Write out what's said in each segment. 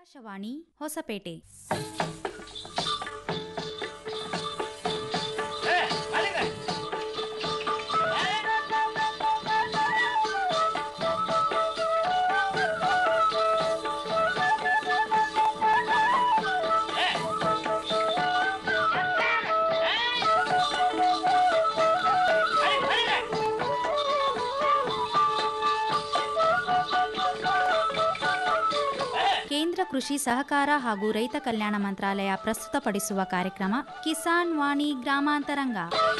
ಆಕಾಶವಾಣಿ ಹೊಸಪೇಟೆ ಕೇಂದ್ರ ಕೃಷಿ ಸಹಕಾರ ಹಾಗೂ ರೈತ ಕಲ್ಯಾಣ ಮಂತ್ರಾಲಯ ಪ್ರಸ್ತುತಪಡಿಸುವ ಕಾರ್ಯಕ್ರಮ ಕಿಸಾನ್ ವಾಣಿ ಗ್ರಾಮಾಂತರಂಗ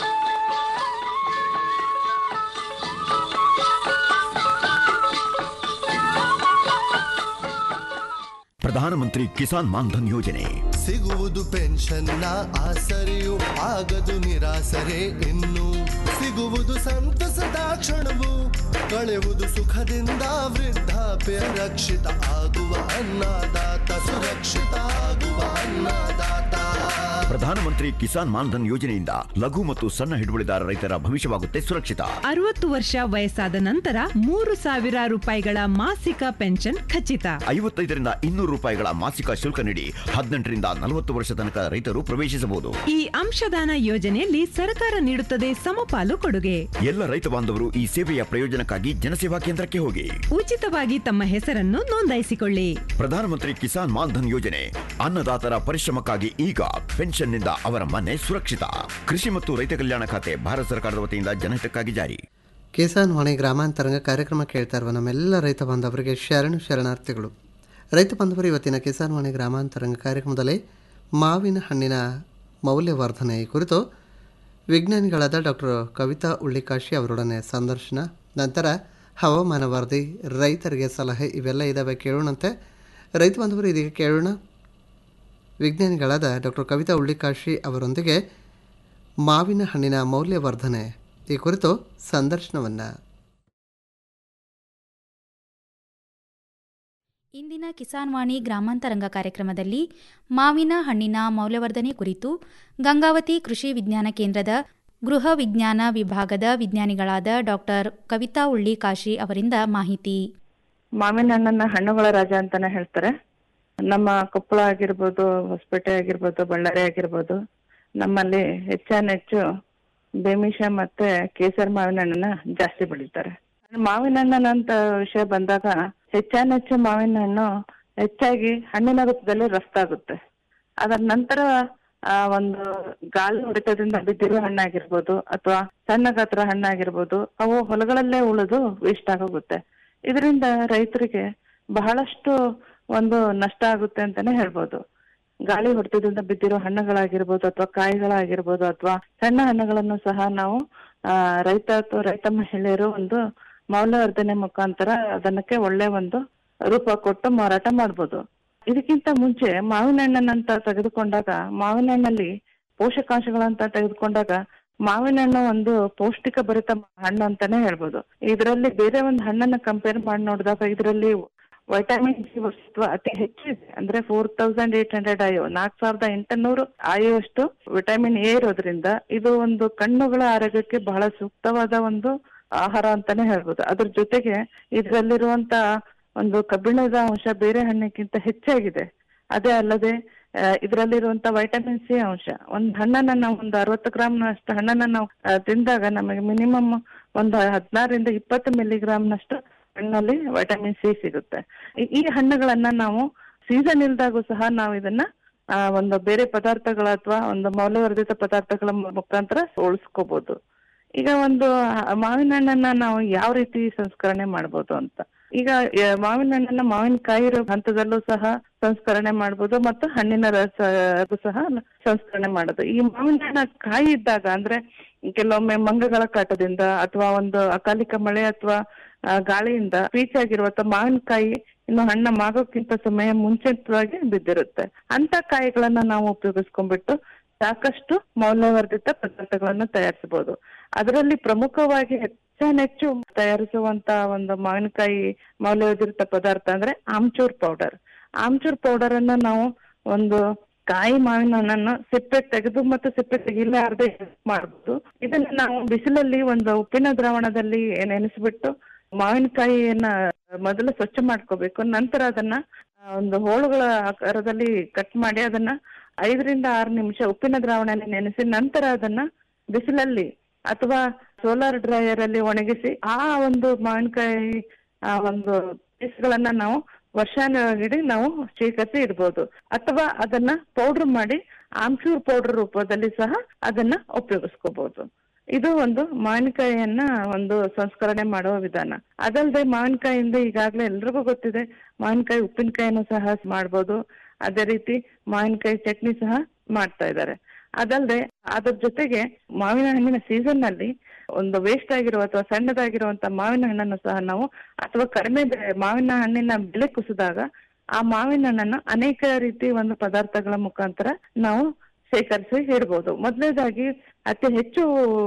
ಪ್ರಧಾನಮಂತ್ರಿ ಕಿಸಾನ್ ಮಾನ್ಧನ್ ಯೋಜನೆ ಸಿಗುವುದು ಪೆನ್ಷನ್ನ ಆಸರೆಯು ಆಗದು ನಿರಾಸರೆ ಇನ್ನು ಸಿಗುವುದು ಸಂತಸದ ಕ್ಷಣವು ಕಳೆಯುವುದು ಸುಖದಿಂದ ವೃದ್ಧಾಪ್ಯ ರಕ್ಷಿತ ಆಗುವ ಅನ್ನದಾತ ಸುರಕ್ಷಿತ ಆಗುವ ಅನ್ನದಾತ ಪ್ರಧಾನಮಂತ್ರಿ ಕಿಸಾನ್ ಮಾನ್ಧನ್ ಯೋಜನೆಯಿಂದ ಲಘು ಮತ್ತು ಸಣ್ಣ ಹಿಡುವಳಿದಾರ ರೈತರ ಭವಿಷ್ಯವಾಗುತ್ತೆ ಸುರಕ್ಷಿತ ಅರವತ್ತು ವರ್ಷ ವಯಸ್ಸಾದ ನಂತರ ಮೂರು ಸಾವಿರ ರೂಪಾಯಿಗಳ ಮಾಸಿಕ ಪೆನ್ಷನ್ ಖಚಿತ ಐವತ್ತೈದರಿಂದ ಇನ್ನೂರು ರೂಪಾಯಿಗಳ ಮಾಸಿಕ ಶುಲ್ಕ ನೀಡಿ ಹದಿನೆಂಟರಿಂದ ನಲವತ್ತು ವರ್ಷ ತನಕ ರೈತರು ಪ್ರವೇಶಿಸಬಹುದು ಈ ಅಂಶದಾನ ಯೋಜನೆಯಲ್ಲಿ ಸರ್ಕಾರ ನೀಡುತ್ತದೆ ಸಮಪಾಲು ಕೊಡುಗೆ ಎಲ್ಲ ರೈತ ಬಾಂಧವರು ಈ ಸೇವೆಯ ಪ್ರಯೋಜನಕ್ಕಾಗಿ ಜನಸೇವಾ ಕೇಂದ್ರಕ್ಕೆ ಹೋಗಿ ಉಚಿತವಾಗಿ ತಮ್ಮ ಹೆಸರನ್ನು ನೋಂದಾಯಿಸಿಕೊಳ್ಳಿ ಪ್ರಧಾನಮಂತ್ರಿ ಕಿಸಾನ್ ಮಾನ್ಧನ್ ಯೋಜನೆ ಅನ್ನದಾತರ ಪರಿಶ್ರಮಕ್ಕಾಗಿ ಈಗ ಪೆನ್ಷನ್ನಿಂದ ಅವರ ಮನೆ ಸುರಕ್ಷಿತ ಕೃಷಿ ಮತ್ತು ರೈತ ಕಲ್ಯಾಣ ಖಾತೆ ಭಾರತ ಸರ್ಕಾರದ ವತಿಯಿಂದ ಜನಹಿತಕ್ಕಾಗಿ ಜಾರಿ ಕಿಸಾನ್ ವಾಣಿ ಗ್ರಾಮಾಂತರಂಗ ಕಾರ್ಯಕ್ರಮ ಕೇಳ್ತಾ ಇರುವ ನಮ್ಮೆಲ್ಲ ರೈತ ಬಾಂಧವರಿಗೆ ಶರಣು ಶರಣಾರ್ಥಿಗಳು ರೈತ ಬಾಂಧವರು ಇವತ್ತಿನ ಕಿಸಾನ್ ವಾಣಿ ಗ್ರಾಮಾಂತರಂಗ ಕಾರ್ಯಕ್ರಮದಲ್ಲಿ ಮಾವಿನ ಹಣ್ಣಿನ ಮೌಲ್ಯವರ್ಧನೆ ಈ ಕುರಿತು ವಿಜ್ಞಾನಿಗಳಾದ ಡಾಕ್ಟರ್ ಕವಿತಾ ಉಳ್ಳಿಕಾಶಿ ಅವರೊಡನೆ ಸಂದರ್ಶನ ನಂತರ ಹವಾಮಾನ ವರದಿ ರೈತರಿಗೆ ಸಲಹೆ ಇವೆಲ್ಲ ಇದ್ದಾವೆ ಕೇಳೋಣಂತೆ ರೈತ ಬಾಂಧವರು ಇದೀಗ ಕೇಳೋಣ ವಿಜ್ಞಾನಿಗಳಾದ ಡಾಕ್ಟರ್ ಕವಿತಾ ಉಳ್ಳಿಕಾಶಿ ಅವರೊಂದಿಗೆ ಮಾವಿನ ಹಣ್ಣಿನ ಮೌಲ್ಯವರ್ಧನೆ ಈ ಕುರಿತು ಸಂದರ್ಶನವನ್ನು ಇಂದಿನ ಕಿಸಾನ್ ವಾಣಿ ಗ್ರಾಮಾಂತರಂಗ ಕಾರ್ಯಕ್ರಮದಲ್ಲಿ ಮಾವಿನ ಹಣ್ಣಿನ ಮೌಲ್ಯವರ್ಧನೆ ಕುರಿತು ಗಂಗಾವತಿ ಕೃಷಿ ವಿಜ್ಞಾನ ಕೇಂದ್ರದ ಗೃಹ ವಿಜ್ಞಾನ ವಿಭಾಗದ ವಿಜ್ಞಾನಿಗಳಾದ ಡಾಕ್ಟರ್ ಕವಿತಾ ಉಳ್ಳಿ ಕಾಶಿ ಅವರಿಂದ ಮಾಹಿತಿ ಮಾವಿನ ಹಣ್ಣನ್ನ ಹಣ್ಣುಗಳ ರಾಜ ಅಂತಾನೆ ಹೇಳ್ತಾರೆ ನಮ್ಮ ಕೊಪ್ಪಳ ಆಗಿರ್ಬೋದು ಹೊಸಪೇಟೆ ಆಗಿರ್ಬೋದು ಬಳ್ಳಾರಿ ಆಗಿರ್ಬೋದು ನಮ್ಮಲ್ಲಿ ಹೆಚ್ಚಾನೆಚ್ಚು ಬೇಮಿಷ ಮತ್ತೆ ಕೇಸರ್ ಮಾವಿನ ಹಣ್ಣನ್ನ ಜಾಸ್ತಿ ಬೆಳೀತಾರೆ ಮಾವಿನ ಹಣ್ಣನಂತ ವಿಷಯ ಬಂದಾಗ ಹೆಚ್ಚಾನೆಚ್ಚು ಮಾವಿನ ಹಣ್ಣು ಹೆಚ್ಚಾಗಿ ಹಣ್ಣಿನ ರೂಪದಲ್ಲಿ ರಫ್ತಾಗುತ್ತೆ ಅದರ ನಂತರ ಆ ಒಂದು ಗಾಳಿ ಹೊಡೆತದಿಂದ ಬಿದ್ದಿರೋ ಹಣ್ಣಾಗಿರ್ಬೋದು ಅಥವಾ ಸಣ್ಣ ಗಾತ್ರ ಹಣ್ಣಾಗಿರ್ಬೋದು ಅವು ಹೊಲಗಳಲ್ಲೇ ಉಳಿದು ವೇಸ್ಟ್ ಆಗೋಗುತ್ತೆ ಇದರಿಂದ ರೈತರಿಗೆ ಬಹಳಷ್ಟು ಒಂದು ನಷ್ಟ ಆಗುತ್ತೆ ಅಂತಾನೆ ಹೇಳ್ಬೋದು ಗಾಳಿ ಹೊಡೆತದಿಂದ ಬಿದ್ದಿರೋ ಹಣ್ಣುಗಳಾಗಿರ್ಬೋದು ಅಥವಾ ಕಾಯಿಗಳಾಗಿರ್ಬೋದು ಅಥವಾ ಸಣ್ಣ ಹಣ್ಣುಗಳನ್ನು ಸಹ ನಾವು ಆ ರೈತ ಅಥವಾ ರೈತ ಮಹಿಳೆಯರು ಒಂದು ಮೌಲ್ಯವರ್ಧನೆ ಮುಖಾಂತರ ಅದನ್ನಕ್ಕೆ ಒಳ್ಳೆ ಒಂದು ರೂಪ ಕೊಟ್ಟು ಮಾರಾಟ ಮಾಡ್ಬೋದು ಇದಕ್ಕಿಂತ ಮುಂಚೆ ಮಾವಿನ ಹಣ್ಣನ್ನಂತ ತೆಗೆದುಕೊಂಡಾಗ ಮಾವಿನ ಹಣ್ಣಲ್ಲಿ ಪೋಷಕಾಂಶಗಳಂತ ತೆಗೆದುಕೊಂಡಾಗ ಮಾವಿನ ಹಣ್ಣು ಒಂದು ಪೌಷ್ಟಿಕ ಭರಿತ ಹಣ್ಣು ಅಂತಾನೆ ಹೇಳ್ಬೋದು ಇದರಲ್ಲಿ ಬೇರೆ ಒಂದು ಹಣ್ಣನ್ನ ಕಂಪೇರ್ ಮಾಡಿ ನೋಡಿದಾಗ ಇದರಲ್ಲಿ ವೈಟಮಿನ್ ಸಿ ವಸ್ತು ಅತಿ ಹೆಚ್ಚಿದೆ ಅಂದ್ರೆ ಫೋರ್ ತೌಸಂಡ್ ಏಟ್ ಹಂಡ್ರೆಡ್ ಐಯೋ ನಾಲ್ಕ್ ಸಾವಿರದ ಎಂಟುನೂರು ಅಷ್ಟು ವಿಟಮಿನ್ ಎ ಇರೋದ್ರಿಂದ ಇದು ಒಂದು ಕಣ್ಣುಗಳ ಆರೋಗ್ಯಕ್ಕೆ ಬಹಳ ಸೂಕ್ತವಾದ ಒಂದು ಆಹಾರ ಅಂತಾನೆ ಹೇಳ್ಬೋದು ಅದ್ರ ಜೊತೆಗೆ ಇದರಲ್ಲಿರುವಂತ ಒಂದು ಕಬ್ಬಿಣದ ಅಂಶ ಬೇರೆ ಹಣ್ಣಿಗಿಂತ ಹೆಚ್ಚಾಗಿದೆ ಅದೇ ಅಲ್ಲದೆ ಇದರಲ್ಲಿರುವಂತ ವೈಟಮಿನ್ ಸಿ ಅಂಶ ಒಂದ್ ಹಣ್ಣನ್ನ ನಾವು ಒಂದು ಅರವತ್ತು ಗ್ರಾಮ್ ನಷ್ಟು ಹಣ್ಣನ್ನ ನಾವು ಆ, ತಿಂದಾಗ ನಮಗೆ ಮಿನಿಮಮ್ ಒಂದು ಹದಿನಾರರಿಂದ ಇಪ್ಪತ್ತು ಮಿಲಿಗ್ರಾಮ್ ನಷ್ಟು ಹಣ್ಣಲ್ಲಿ ವೈಟಮಿನ್ ಸಿ ಸಿಗುತ್ತೆ ಈ- ಈ ಹಣ್ಣುಗಳನ್ನ ನಾವು ಸೀಸನ್ ಇಲ್ದಾಗೂ ಸಹ ನಾವು ಇದನ್ನ ಆ, ಒಂದು ಬೇರೆ ಪದಾರ್ಥಗಳ ಅಥವಾ ಒಂದು ಮೌಲ್ಯವರ್ಧಿತ ಪದಾರ್ಥಗಳ ಮುಖಾಂತರ ಉಳಿಸ್ಕೋಬಹುದು ಈಗ ಒಂದು ಆ, ಮಾವಿನ ಹಣ್ಣನ್ನ ನಾವು ಯಾವ ರೀತಿ ಸಂಸ್ಕರಣೆ ಮಾಡ್ಬೋದು ಅಂತ ಈಗ ಆ, ಮಾವಿನ ಹಣ್ಣನ್ನ ಮಾವಿನಕಾಯಿ ಇರೋ ಹಂತದಲ್ಲೂ ಸಹ ಸಂಸ್ಕರಣೆ ಮಾಡ್ಬೋದು ಮತ್ತು ಹಣ್ಣಿನ ರಸ ಸಹ ಸಂಸ್ಕರಣೆ ಮಾಡೋದು ಈ ಮಾವಿನ ಹಣ್ಣ ಕಾಯಿ ಇದ್ದಾಗ ಅಂದ್ರೆ ಕೆಲವೊಮ್ಮೆ ಮಂಗಗಳ ಕಾಟದಿಂದ ಅಥವಾ ಒಂದು ಅಕಾಲಿಕ ಮಳೆ ಅಥವಾ ಆ, ಗಾಳಿಯಿಂದ ಪೀಚಾಗಿರುವ ಅಥವಾ ಮಾವಿನಕಾಯಿ ಇನ್ನು ಹಣ್ಣ ಮಾಗೋಕ್ಕಿಂತ ಸಮಯ ಮುಂಚಿತವಾಗಿ ಬಿದ್ದಿರುತ್ತೆ ಅಂತ ಕಾಯಿಗಳನ್ನ ನಾವು ಉಪಯೋಗಿಸ್ಕೊಂಡ್ಬಿಟ್ಟು ಸಾಕಷ್ಟು ಮೌಲ್ಯವರ್ಧಿತ ಪದಾರ್ಥಗಳನ್ನು ತಯಾರಿಸಬಹುದು ಅದರಲ್ಲಿ ಪ್ರಮುಖವಾಗಿ ಹೆಚ್ಚಾನೆಚ್ಚು ತಯಾರಿಸುವಂತ ಒಂದು ಮಾವಿನಕಾಯಿ ಮೌಲ್ಯವರ್ಧಿತ ಪದಾರ್ಥ ಅಂದ್ರೆ ಆಮ್ಚೂರ್ ಪೌಡರ್ ಆಮ್ಚೂರ್ ಪೌಡರ್ ಅನ್ನ ನಾವು ಒಂದು ಕಾಯಿ ಮಾವಿನ ಹಣ್ಣನ್ನು ಸಿಪ್ಪೆ ತೆಗೆದು ಮತ್ತು ಸಿಪ್ಪೆ ತೆಗಿಲಾರದೆ ಮಾಡಬಹುದು ಇದನ್ನ ನಾವು ಬಿಸಿಲಲ್ಲಿ ಒಂದು ಉಪ್ಪಿನ ದ್ರಾವಣದಲ್ಲಿ ನೆನೆಸ್ಬಿಟ್ಟು ಮಾವಿನಕಾಯಿಯನ್ನ ಮೊದಲು ಸ್ವಚ್ಛ ಮಾಡ್ಕೋಬೇಕು ನಂತರ ಅದನ್ನ ಒಂದು ಹೋಳುಗಳ ಆಕಾರದಲ್ಲಿ ಕಟ್ ಮಾಡಿ ಅದನ್ನ ಐದರಿಂದ ಆರು ನಿಮಿಷ ಉಪ್ಪಿನ ದ್ರಾವಣದಲ್ಲಿ ನೆನೆಸಿ ನಂತರ ಅದನ್ನ ಬಿಸಿಲಲ್ಲಿ ಅಥವಾ ಸೋಲಾರ್ ಡ್ರೈಯರ್ ಅಲ್ಲಿ ಒಣಗಿಸಿ ಆ ಒಂದು ಮಾವಿನಕಾಯಿ ಆ ಒಂದು ಪೀಸ್ಗಳನ್ನ ನಾವು ವರ್ಷಾನುಗಡಿ ನಾವು ಶೇಖರಿಸಿ ಇಡ್ಬೋದು ಅಥವಾ ಅದನ್ನ ಪೌಡರ್ ಮಾಡಿ ಆಮ್ಚೂರ್ ಪೌಡರ್ ರೂಪದಲ್ಲಿ ಸಹ ಅದನ್ನ ಉಪಯೋಗಿಸ್ಕೋಬಹುದು ಇದು ಒಂದು ಮಾವಿನಕಾಯಿಯನ್ನ ಒಂದು ಸಂಸ್ಕರಣೆ ಮಾಡುವ ವಿಧಾನ ಅದಲ್ಲದೆ ಮಾವಿನಕಾಯಿಯಿಂದ ಈಗಾಗಲೇ ಎಲ್ರಿಗೂ ಗೊತ್ತಿದೆ ಮಾವಿನಕಾಯಿ ಉಪ್ಪಿನಕಾಯಿನೂ ಸಹ ಮಾಡ್ಬೋದು ಅದೇ ರೀತಿ ಮಾವಿನಕಾಯಿ ಚಟ್ನಿ ಸಹ ಮಾಡ್ತಾ ಇದ್ದಾರೆ ಅದಲ್ಲದೆ ಅದ್ರ ಜೊತೆಗೆ ಮಾವಿನ ಹಣ್ಣಿನ ಸೀಸನ್ ನಲ್ಲಿ ಒಂದು ವೇಸ್ಟ್ ಆಗಿರುವ ಅಥವಾ ಸಣ್ಣದಾಗಿರುವಂತ ಮಾವಿನ ಹಣ್ಣನ್ನು ಸಹ ನಾವು ಅಥವಾ ಕಡಿಮೆ ಬೆಲೆ ಮಾವಿನ ಹಣ್ಣಿನ ಬೆಲೆ ಕುಸಿದಾಗ ಆ ಮಾವಿನ ಹಣ್ಣನ್ನ ಅನೇಕ ರೀತಿ ಒಂದು ಪದಾರ್ಥಗಳ ಮುಖಾಂತರ ನಾವು ಶೇಖರಿಸಿ ಇಡ್ಬೋದು ಮೊದಲನೇದಾಗಿ ಅತಿ ಹೆಚ್ಚು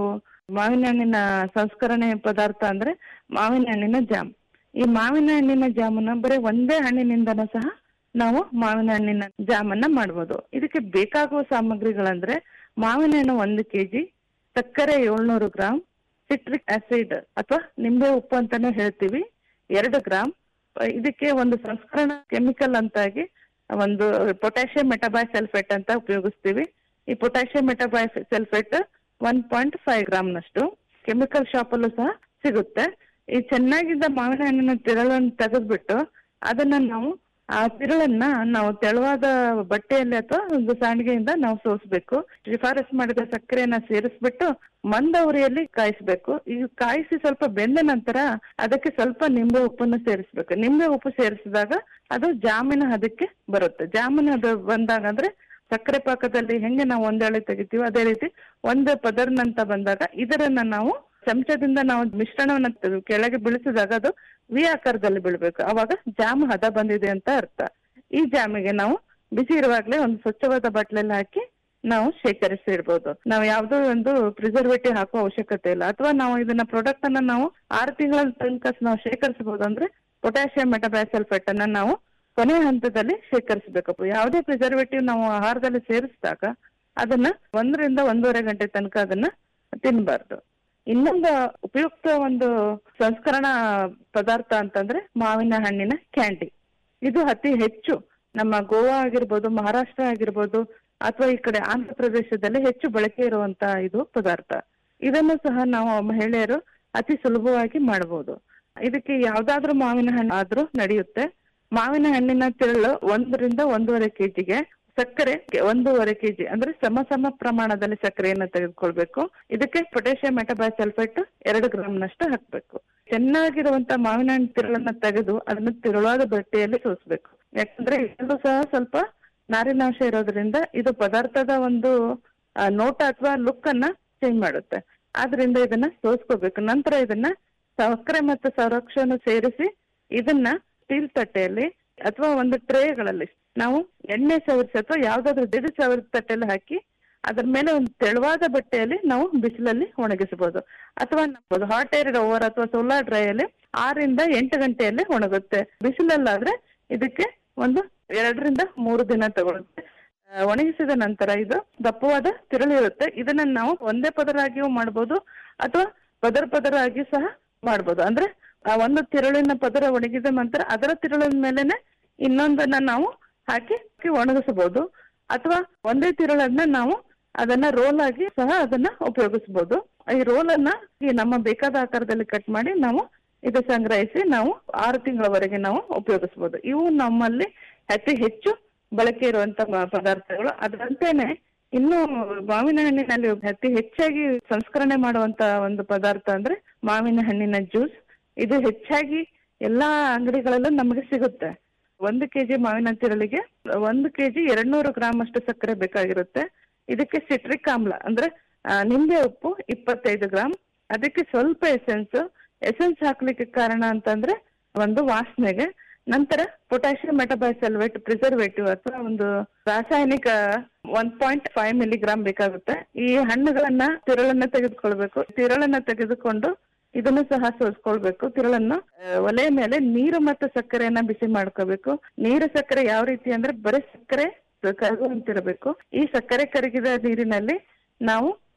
ಮಾವಿನ ಹಣ್ಣಿನ ಸಂಸ್ಕರಣೆ ಪದಾರ್ಥ ಅಂದ್ರೆ ಮಾವಿನ ಹಣ್ಣಿನ ಜಾಮ್ ಈ ಮಾವಿನ ಹಣ್ಣಿನ ಜಾಮನ್ನ ಬರೀ ಒಂದೇ ಹಣ್ಣಿನಿಂದನೂ ಸಹ ನಾವು ಮಾವಿನ ಹಣ್ಣಿನ ಜಾಮನ್ನ ಮಾಡ್ಬೋದು ಇದಕ್ಕೆ ಬೇಕಾಗುವ ಸಾಮಗ್ರಿಗಳಂದ್ರೆ ಮಾವಿನ ಹಣ್ಣು ಒಂದು ಕೆಜಿ ಸಕ್ಕರೆ ಏಳ್ನೂರು ಗ್ರಾಮ್ ಸಿಟ್ರಿಕ್ ಆಸಿಡ್ ಅಥವಾ ನಿಂಬೆ ಉಪ್ಪು ಅಂತಾನು ಹೇಳ್ತೀವಿ ಎರಡು ಗ್ರಾಮ್ ಇದಕ್ಕೆ ಒಂದು ಸಂಸ್ಕರಣ ಕೆಮಿಕಲ್ ಅಂತಾಗಿ ಒಂದು ಪೊಟ್ಯಾಷಿಯಂ ಮೆಟಬಾಯ್ ಸಲ್ಫೇಟ್ ಅಂತ ಉಪಯೋಗಿಸ್ತೀವಿ ಈ potassium metabisulphite one point five ಗ್ರಾಮ್ನಷ್ಟು ಕೆಮಿಕಲ್ ಶಾಪ್ ಅಲ್ಲೂ ಸಹ ಸಿಗುತ್ತೆ ಈ ಚೆನ್ನಾಗಿದ್ದ ಮಾವಿನ ಹಣ್ಣಿನ ತಿರಳನ್ನು ತೆಗೆದ್ಬಿಟ್ಟು ಅದನ್ನ ನಾವು ಆ ತಿರುಳನ್ನ ನಾವು ತೆಳುವಾದ ಬಟ್ಟೆಯಲ್ಲಿ ಅಥವಾ ಒಂದು ಸಾಣಿಗೆಯಿಂದ ನಾವು ಸೋಸ್ಬೇಕು ಶಿಫಾರಸ್ ಮಾಡಿದ ಸಕ್ಕರೆಯನ್ನ ಸೇರಿಸ್ಬಿಟ್ಟು ಮಂದ ಉರಿಯಲ್ಲಿ ಕಾಯಿಸ್ಬೇಕು ಈ ಕಾಯಿಸಿ ಸ್ವಲ್ಪ ಬೆಂದ ನಂತರ ಅದಕ್ಕೆ ಸ್ವಲ್ಪ ನಿಂಬೆ ಉಪ್ಪನ್ನು ಸೇರಿಸ್ಬೇಕು ನಿಂಬೆ ಉಪ್ಪು ಸೇರಿಸಿದಾಗ ಅದು ಜಾಮಿನ ಹದಕ್ಕೆ ಬರುತ್ತೆ ಜಾಮಿನ ಹದ ಬಂದಾಗ ಅಂದ್ರೆ ಸಕ್ಕರೆ ಪಾಕದಲ್ಲಿ ಹೆಂಗೆ ನಾವು ಒಂದೆಳೆ ತೆಗಿತೀವೋ ಅದೇ ರೀತಿ ಒಂದು ಪದರ್ನಂತ ಬಂದಾಗ ಇದರನ್ನ ನಾವು ಚಮಚದಿಂದ ನಾವು ಮಿಶ್ರಣವನ್ನ ತೆಗ್ದು ಕೆಳಗೆ ಬೀಳಿಸಿದಾಗ ಅದು ವಿ ಆಕಾರದಲ್ಲಿ ಬೀಳ್ಬೇಕು ಅವಾಗ ಜಾಮ್ ಹದ ಬಂದಿದೆ ಅಂತ ಅರ್ಥ ಈ ಜಾಮಿಗೆ ನಾವು ಬಿಸಿ ಇರುವಾಗ್ಲೇ ಒಂದು ಸ್ವಚ್ಛವಾದ ಬಟ್ಲಲ್ಲಿ ಹಾಕಿ ನಾವು ಶೇಖರಿಸಿ ಇಡ್ಬೋದು ನಾವು ಯಾವ್ದೋ ಒಂದು ಪ್ರಿಸರ್ವೇಟಿವ್ ಹಾಕುವ ಅವಶ್ಯಕತೆ ಇಲ್ಲ ಅಥವಾ ನಾವು ಇದನ್ನ ಪ್ರಾಡಕ್ಟ್ ಅನ್ನ ನಾವು ಆರು ತಿಂಗಳ ತನಕ ನಾವು ಶೇಖರಿಸಬಹುದು ಅಂದ್ರೆ ಪೊಟ್ಯಾಷಿಯಂ ಮೆಟಬೈಸಲ್ಫೇಟ್ ಅನ್ನ ನಾವು ಕೊನೆಯ ಹಂತದಲ್ಲಿ ಶೇಖರಿಸಬೇಕು ಯಾವುದೇ ಪ್ರಿಸರ್ವೇಟಿವ್ ನಾವು ಆಹಾರದಲ್ಲಿ ಸೇರಿಸಿದಾಗ ಅದನ್ನ ಒಂದರಿಂದ ಒಂದೂವರೆ ಗಂಟೆ ತನಕ ಅದನ್ನ ತಿನ್ಬಾರ್ದು ಇನ್ನೊಂದು ಉಪಯುಕ್ತ ಒಂದು ಸಂಸ್ಕರಣಾ ಪದಾರ್ಥ ಅಂತಂದ್ರೆ ಮಾವಿನ ಹಣ್ಣಿನ ಕ್ಯಾಂಡಿ ಇದು ಅತಿ ಹೆಚ್ಚು ನಮ್ಮ ಗೋವಾ ಆಗಿರ್ಬೋದು ಮಹಾರಾಷ್ಟ್ರ ಆಗಿರ್ಬೋದು ಅಥವಾ ಈ ಕಡೆ ಆಂಧ್ರ ಪ್ರದೇಶದಲ್ಲಿ ಹೆಚ್ಚು ಬಳಕೆ ಇರುವಂತ ಇದು ಪದಾರ್ಥ ಇದನ್ನು ಸಹ ನಾವು ಮಹಿಳೆಯರು ಅತಿ ಸುಲಭವಾಗಿ ಮಾಡಬಹುದು ಇದಕ್ಕೆ ಯಾವ್ದಾದ್ರೂ ಮಾವಿನ ಹಣ್ಣು ಆದ್ರೂ ನಡೆಯುತ್ತೆ ಮಾವಿನ ಹಣ್ಣಿನ ತಿರುಳು ಒಂದರಿಂದ ಒಂದೂವರೆ ಕೆಜಿಗೆ ಸಕ್ಕರೆ ಒಂದೂವರೆ ಕೆಜಿ ಅಂದ್ರೆ ಸಮ ಸಮ ಪ್ರಮಾಣದಲ್ಲಿ ಸಕ್ಕರೆಯನ್ನ ತೆಗೆದುಕೊಳ್ಬೇಕು ಇದಕ್ಕೆ ಪೊಟ್ಯಾಷಿಯಂ ಮೆಟಬಾಯ್ ಸಲ್ಫೇಟ್ ಎರಡು ಗ್ರಾಮ್ ನಷ್ಟು ಹಾಕ್ಬೇಕು ಚೆನ್ನಾಗಿರುವಂತ ಮಾವಿನ ಹಣ್ಣು ತಿರುಳನ್ನ ತೆಗೆದು ಅದನ್ನ ತಿರುಳಾದ ಬಟ್ಟೆಯಲ್ಲಿ ಸೋಸ್ಬೇಕು ಯಾಕಂದ್ರೆ ಇದರಲ್ಲೂ ಸಹ ಸ್ವಲ್ಪ ನಾರಿನಾಂಶ ಇರೋದ್ರಿಂದ ಇದು ಪದಾರ್ಥದ ಒಂದು ಆ, ನೋಟ ಅಥವಾ ಲುಕ್ ಅನ್ನ ಚೇಂಜ್ ಮಾಡುತ್ತೆ ಆದ್ರಿಂದ ಇದನ್ನ ಸೋಸ್ಕೋಬೇಕು ನಂತರ ಇದನ್ನ ಸಕ್ಕರೆ ಮತ್ತು ಸಂರಕ್ಷಣೆ ಸೇರಿಸಿ ಇದನ್ನ ಸ್ಟೀಲ್ ತಟ್ಟೆಯಲ್ಲಿ ಅಥವಾ ಒಂದು ಟ್ರೇಗಳಲ್ಲಿ ನಾವು ಎಣ್ಣೆ ಸವರಿಸಿ ಅಥವಾ ಯಾವ್ದಾದ್ರು ದಿಢ ಸವರಿದ ತಟ್ಟೆಯಲ್ಲಿ ಹಾಕಿ ಅದ್ರ ಮೇಲೆ ಒಂದು ತೆಳುವಾದ ಬಟ್ಟೆಯಲ್ಲಿ ನಾವು ಬಿಸಿಲಲ್ಲಿ ಒಣಗಿಸಬಹುದು ಅಥವಾ ಹಾಟ್ ಏರ್ ಓವರ್ ಅಥವಾ ಸೋಲಾರ್ ಡ್ರೈ ಅಲ್ಲಿ ಆರಿಂದ ಎಂಟು ಗಂಟೆಯಲ್ಲಿ ಒಣಗುತ್ತೆ ಬಿಸಿಲಲ್ಲಾದ್ರೆ ಇದಕ್ಕೆ ಒಂದು ಎರಡರಿಂದ ಮೂರು ದಿನ ತಗೊಳುತ್ತೆ ಆ, ಒಣಗಿಸಿದ ನಂತರ ಇದು ದಪ್ಪವಾದ ತಿರುಳು ಇರುತ್ತೆ ಇದನ್ನ ನಾವು ಒಂದೇ ಪದರಾಗಿಯೂ ಮಾಡ್ಬೋದು ಅಥವಾ ಪದರ ಪದರ ಆಗಿಯೂ ಸಹ ಮಾಡ್ಬೋದು ಅಂದ್ರೆ ಆ ಒಂದು ತಿರುಳಿನ ಪದರ ಒಣಗಿದ ನಂತರ ಅದರ ತಿರುಳಿನ ಮೇಲೆನೆ ಇನ್ನೊಂದನ್ನ ನಾವು ಹಾಕಿ ಒಣಗಿಸಬಹುದು ಅಥವಾ ಒಂದೇ ತಿರುಳನ್ನ ನಾವು ಅದನ್ನ ರೋಲ್ ಆಗಿ ಸಹ ಅದನ್ನ ಉಪಯೋಗಿಸಬಹುದು ಈ ರೋಲ್ ಅನ್ನ ಈ ನಮ್ಮ ಬೇಕಾದ ಆಕಾರದಲ್ಲಿ ಕಟ್ ಮಾಡಿ ನಾವು ಇದು ಸಂಗ್ರಹಿಸಿ ನಾವು ಆರು ತಿಂಗಳವರೆಗೆ ನಾವು ಉಪಯೋಗಿಸಬಹುದು ಇವು ನಮ್ಮಲ್ಲಿ ಅತಿ ಹೆಚ್ಚು ಬಳಕೆ ಇರುವಂತ ಮ- ಪದಾರ್ಥಗಳು ಅದರಂತೆನೆ ಇನ್ನು ಮಾವಿನ ಹಣ್ಣಿನಲ್ಲಿ ಅತಿ ಹೆಚ್ಚಾಗಿ ಸಂಸ್ಕರಣೆ ಮಾಡುವಂತ ಒಂದು ಪದಾರ್ಥ ಅಂದ್ರೆ ಮಾವಿನ ಹಣ್ಣಿನ ಜ್ಯೂಸ್ ಇದು ಹೆಚ್ಚಾಗಿ ಎಲ್ಲಾ ಅಂಗಡಿಗಳಲ್ಲೂ ನಮಗೆ ಸಿಗುತ್ತೆ ಒಂದು ಕೆಜಿ ಮಾವಿನ ತಿರುಳಿಗೆ ಒಂದು ಕೆಜಿ ಎರಡ್ನೂರು ಗ್ರಾಮ್ ಅಷ್ಟು ಸಕ್ಕರೆ ಬೇಕಾಗಿರುತ್ತೆ ಇದಕ್ಕೆ ಸಿಟ್ರಿಕ್ ಆಮ್ಲ ಅಂದ್ರೆ ಆ, ನಿಂಬೆ ಉಪ್ಪು ಇಪ್ಪತ್ತೈದು ಗ್ರಾಮ್ ಅದಕ್ಕೆ ಸ್ವಲ್ಪ ಎಸೆನ್ಸ್ ಎಸೆನ್ಸ್ ಹಾಕ್ಲಿಕ್ಕೆ ಕಾರಣ ಅಂತಂದ್ರೆ ಒಂದು ವಾಸನೆಗೆ ನಂತರ ಪೊಟ್ಯಾಷಿಯಂ ಮೆಟಬೈಸಲ್ವೇಟ್ ಪ್ರಿಸರ್ವೇಟಿವ್ ಅಥವಾ ಒಂದು ರಾಸಾಯನಿಕ ಒನ್ ಪಾಯಿಂಟ್ ಫೈವ್ ಮಿಲಿಗ್ರಾಮ್ ಬೇಕಾಗುತ್ತೆ ಈ ಹಣ್ಣುಗಳನ್ನ ತಿರುಳನ್ನ ತೆಗೆದುಕೊಳ್ಬೇಕು ತಿರುಳನ್ನ ತೆಗೆದುಕೊಂಡು ಇದನ್ನು ಸಹ ಸೋಸ್ಕೊಳ್ಬೇಕು ತಿರುಳನ್ನು ಆ, ಒಲೆ ಮೇಲೆ ನೀರು ಮತ್ತು ಸಕ್ಕರೆಯನ್ನ ಬಿಸಿ ಮಾಡ್ಕೋಬೇಕು ನೀರು ಸಕ್ಕರೆ ಯಾವ ರೀತಿ ಅಂದ್ರೆ ಬರೀ ಸಕ್ಕರೆ ಕರಗುವಂತಿರಬೇಕು ಈ ಸಕ್ಕರೆ ಕರಗಿದ ನೀರಿನಲ್ಲಿ ನಾವು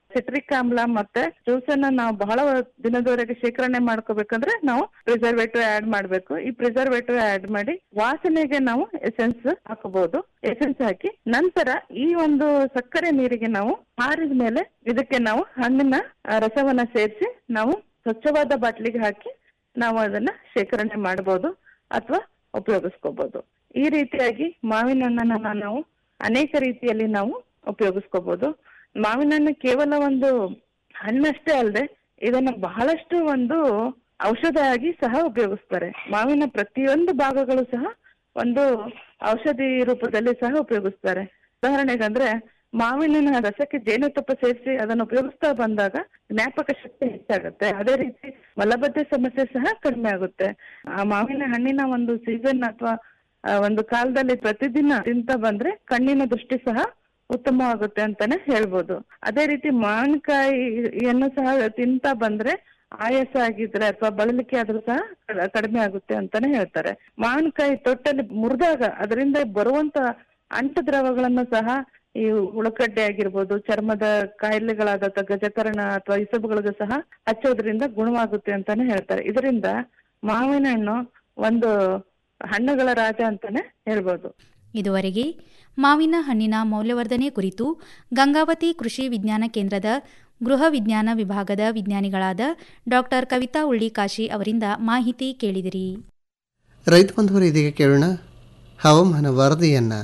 ಸಿಟ್ರಿಕ್ ಆಮ್ಲ ಮತ್ತೆ ಜ್ಯೂಸ್ ಅನ್ನ ನಾವು ಬಹಳ ದಿನದವರೆಗೆ ಶೇಖರಣೆ ಮಾಡ್ಕೋಬೇಕಂದ್ರೆ ನಾವು ಪ್ರಿಸರ್ವೇಟಿವ್ ಆಡ್ ಮಾಡ್ಬೇಕು ಈ ಪ್ರಿಸರ್ವೇಟಿವ್ ಆಡ್ ಮಾಡಿ ವಾಸನೆಗೆ ನಾವು ಎಸೆನ್ಸ್ ಹಾಕಬಹುದು ಎಸೆನ್ಸ್ ಹಾಕಿ ನಂತರ ಈ ಒಂದು ಸಕ್ಕರೆ ನೀರಿಗೆ ನಾವು ಆರಿದ ಮೇಲೆ ಇದಕ್ಕೆ ನಾವು ಹಣ್ಣಿನ ಆ, ರಸವನ್ನ ಸೇರಿಸಿ ನಾವು ಸ್ವಚ್ಛವಾದ ಬಾಟ್ಲಿಗೆ ಹಾಕಿ ನಾವು ಅದನ್ನ ಶೇಖರಣೆ ಮಾಡಬಹುದು ಅಥವಾ ಉಪಯೋಗಿಸ್ಕೋಬಹುದು ಈ ರೀತಿಯಾಗಿ ಮಾವಿನ ಹಣ್ಣನ್ನ ನಾವು ಅನೇಕ ರೀತಿಯಲ್ಲಿ ನಾವು ಉಪಯೋಗಿಸ್ಕೋಬಹುದು ಮಾವಿನ ಹಣ್ಣು ಕೇವಲ ಒಂದು ಹಣ್ಣಷ್ಟೇ ಅಲ್ಲದೆ ಇದನ್ನ ಬಹಳಷ್ಟು ಒಂದು ಔಷಧ ಆಗಿ ಸಹ ಉಪಯೋಗಿಸ್ತಾರೆ ಮಾವಿನ ಪ್ರತಿಯೊಂದು ಭಾಗಗಳು ಸಹ ಒಂದು ಔಷಧಿ ರೂಪದಲ್ಲಿ ಸಹ ಉಪಯೋಗಿಸ್ತಾರೆ ಉದಾಹರಣೆಗಂದ್ರೆ ಮಾವಿನ ರಸಕ್ಕೆ ಜೇನುತುಪ್ಪ ಸೇರಿಸಿ ಅದನ್ನು ಉಪಯೋಗಿಸ್ತಾ ಬಂದಾಗ ಜ್ಞಾಪಕ ಶಕ್ತಿ ಹೆಚ್ಚಾಗುತ್ತೆ ಅದೇ ರೀತಿ ಮಲಬದ್ಧತೆ ಸಮಸ್ಯೆ ಸಹ ಕಡಿಮೆ ಆಗುತ್ತೆ ಆ ಮಾವಿನ ಹಣ್ಣಿನ ಒಂದು ಸೀಸನ್ ಅಥವಾ ಒಂದು ಕಾಲದಲ್ಲಿ ಪ್ರತಿದಿನ ತಿಂತ ಬಂದ್ರೆ ಕಣ್ಣಿನ ದೃಷ್ಟಿ ಸಹ ಉತ್ತಮವಾಗುತ್ತೆ ಅಂತಾನೆ ಹೇಳ್ಬೋದು ಅದೇ ರೀತಿ ಮಾವಿನಕಾಯಿಯನ್ನು ಸಹ ತಿಂತ ಬಂದ್ರೆ ಆಯಾಸ ಆಗಿದ್ರೆ ಅಥವಾ ಬಳಲಿಕೆ ಆದ್ರೂ ಸಹ ಕ- ಕಡಿಮೆ ಆಗುತ್ತೆ ಅಂತಾನೆ ಹೇಳ್ತಾರೆ ಮಾವಿನಕಾಯಿ ತೊಟ್ಟಲ್ಲಿ ಮುರಿದಾಗ ಅದರಿಂದ ಬರುವಂತ ಅಂಟು ದ್ರವಗಳನ್ನು ಸಹ ಈ ಉಳ್ಳಗಡ್ಡೆ ಆಗಿರ್ಬೋದು ಚರ್ಮದ ಕಾಯಿಲೆಗಳಾದ ಅಥವಾ ಗಜಕರಣ ಅಥವಾ ಇಸಬುಗಳಿಗೂ ಸಹ ಹಚ್ಚೋದ್ರಿಂದ ಗುಣವಾಗುತ್ತೆ ಅಂತಾನೆ ಹೇಳ್ತಾರೆ ಇದರಿಂದ ಮಾವಿನ ಹಣ್ಣು ಒಂದು ಹಣ್ಣುಗಳ ರಾಜ ಅಂತಾನೆ ಹೇಳ್ಬೋದು ಇದುವರೆಗೆ ಮಾವಿನ ಹಣ್ಣಿನ ಮೌಲ್ಯವರ್ಧನೆ ಕುರಿತು ಗಂಗಾವತಿ ಕೃಷಿ ವಿಜ್ಞಾನ ಕೇಂದ್ರದ ಗೃಹ ವಿಜ್ಞಾನ ವಿಭಾಗದ ವಿಜ್ಞಾನಿಗಳಾದ ಡಾಕ್ಟರ್ ಕವಿತಾ ಉಳ್ಳಿಕಾಶಿ ಅವರಿಂದ ಮಾಹಿತಿ ಕೇಳಿದಿರಿ ರೈತ ಬಂಧುವರು ಇದೀಗ ಕೇಳೋಣ ಹವಾಮಾನ ವರದಿಯನ್ನು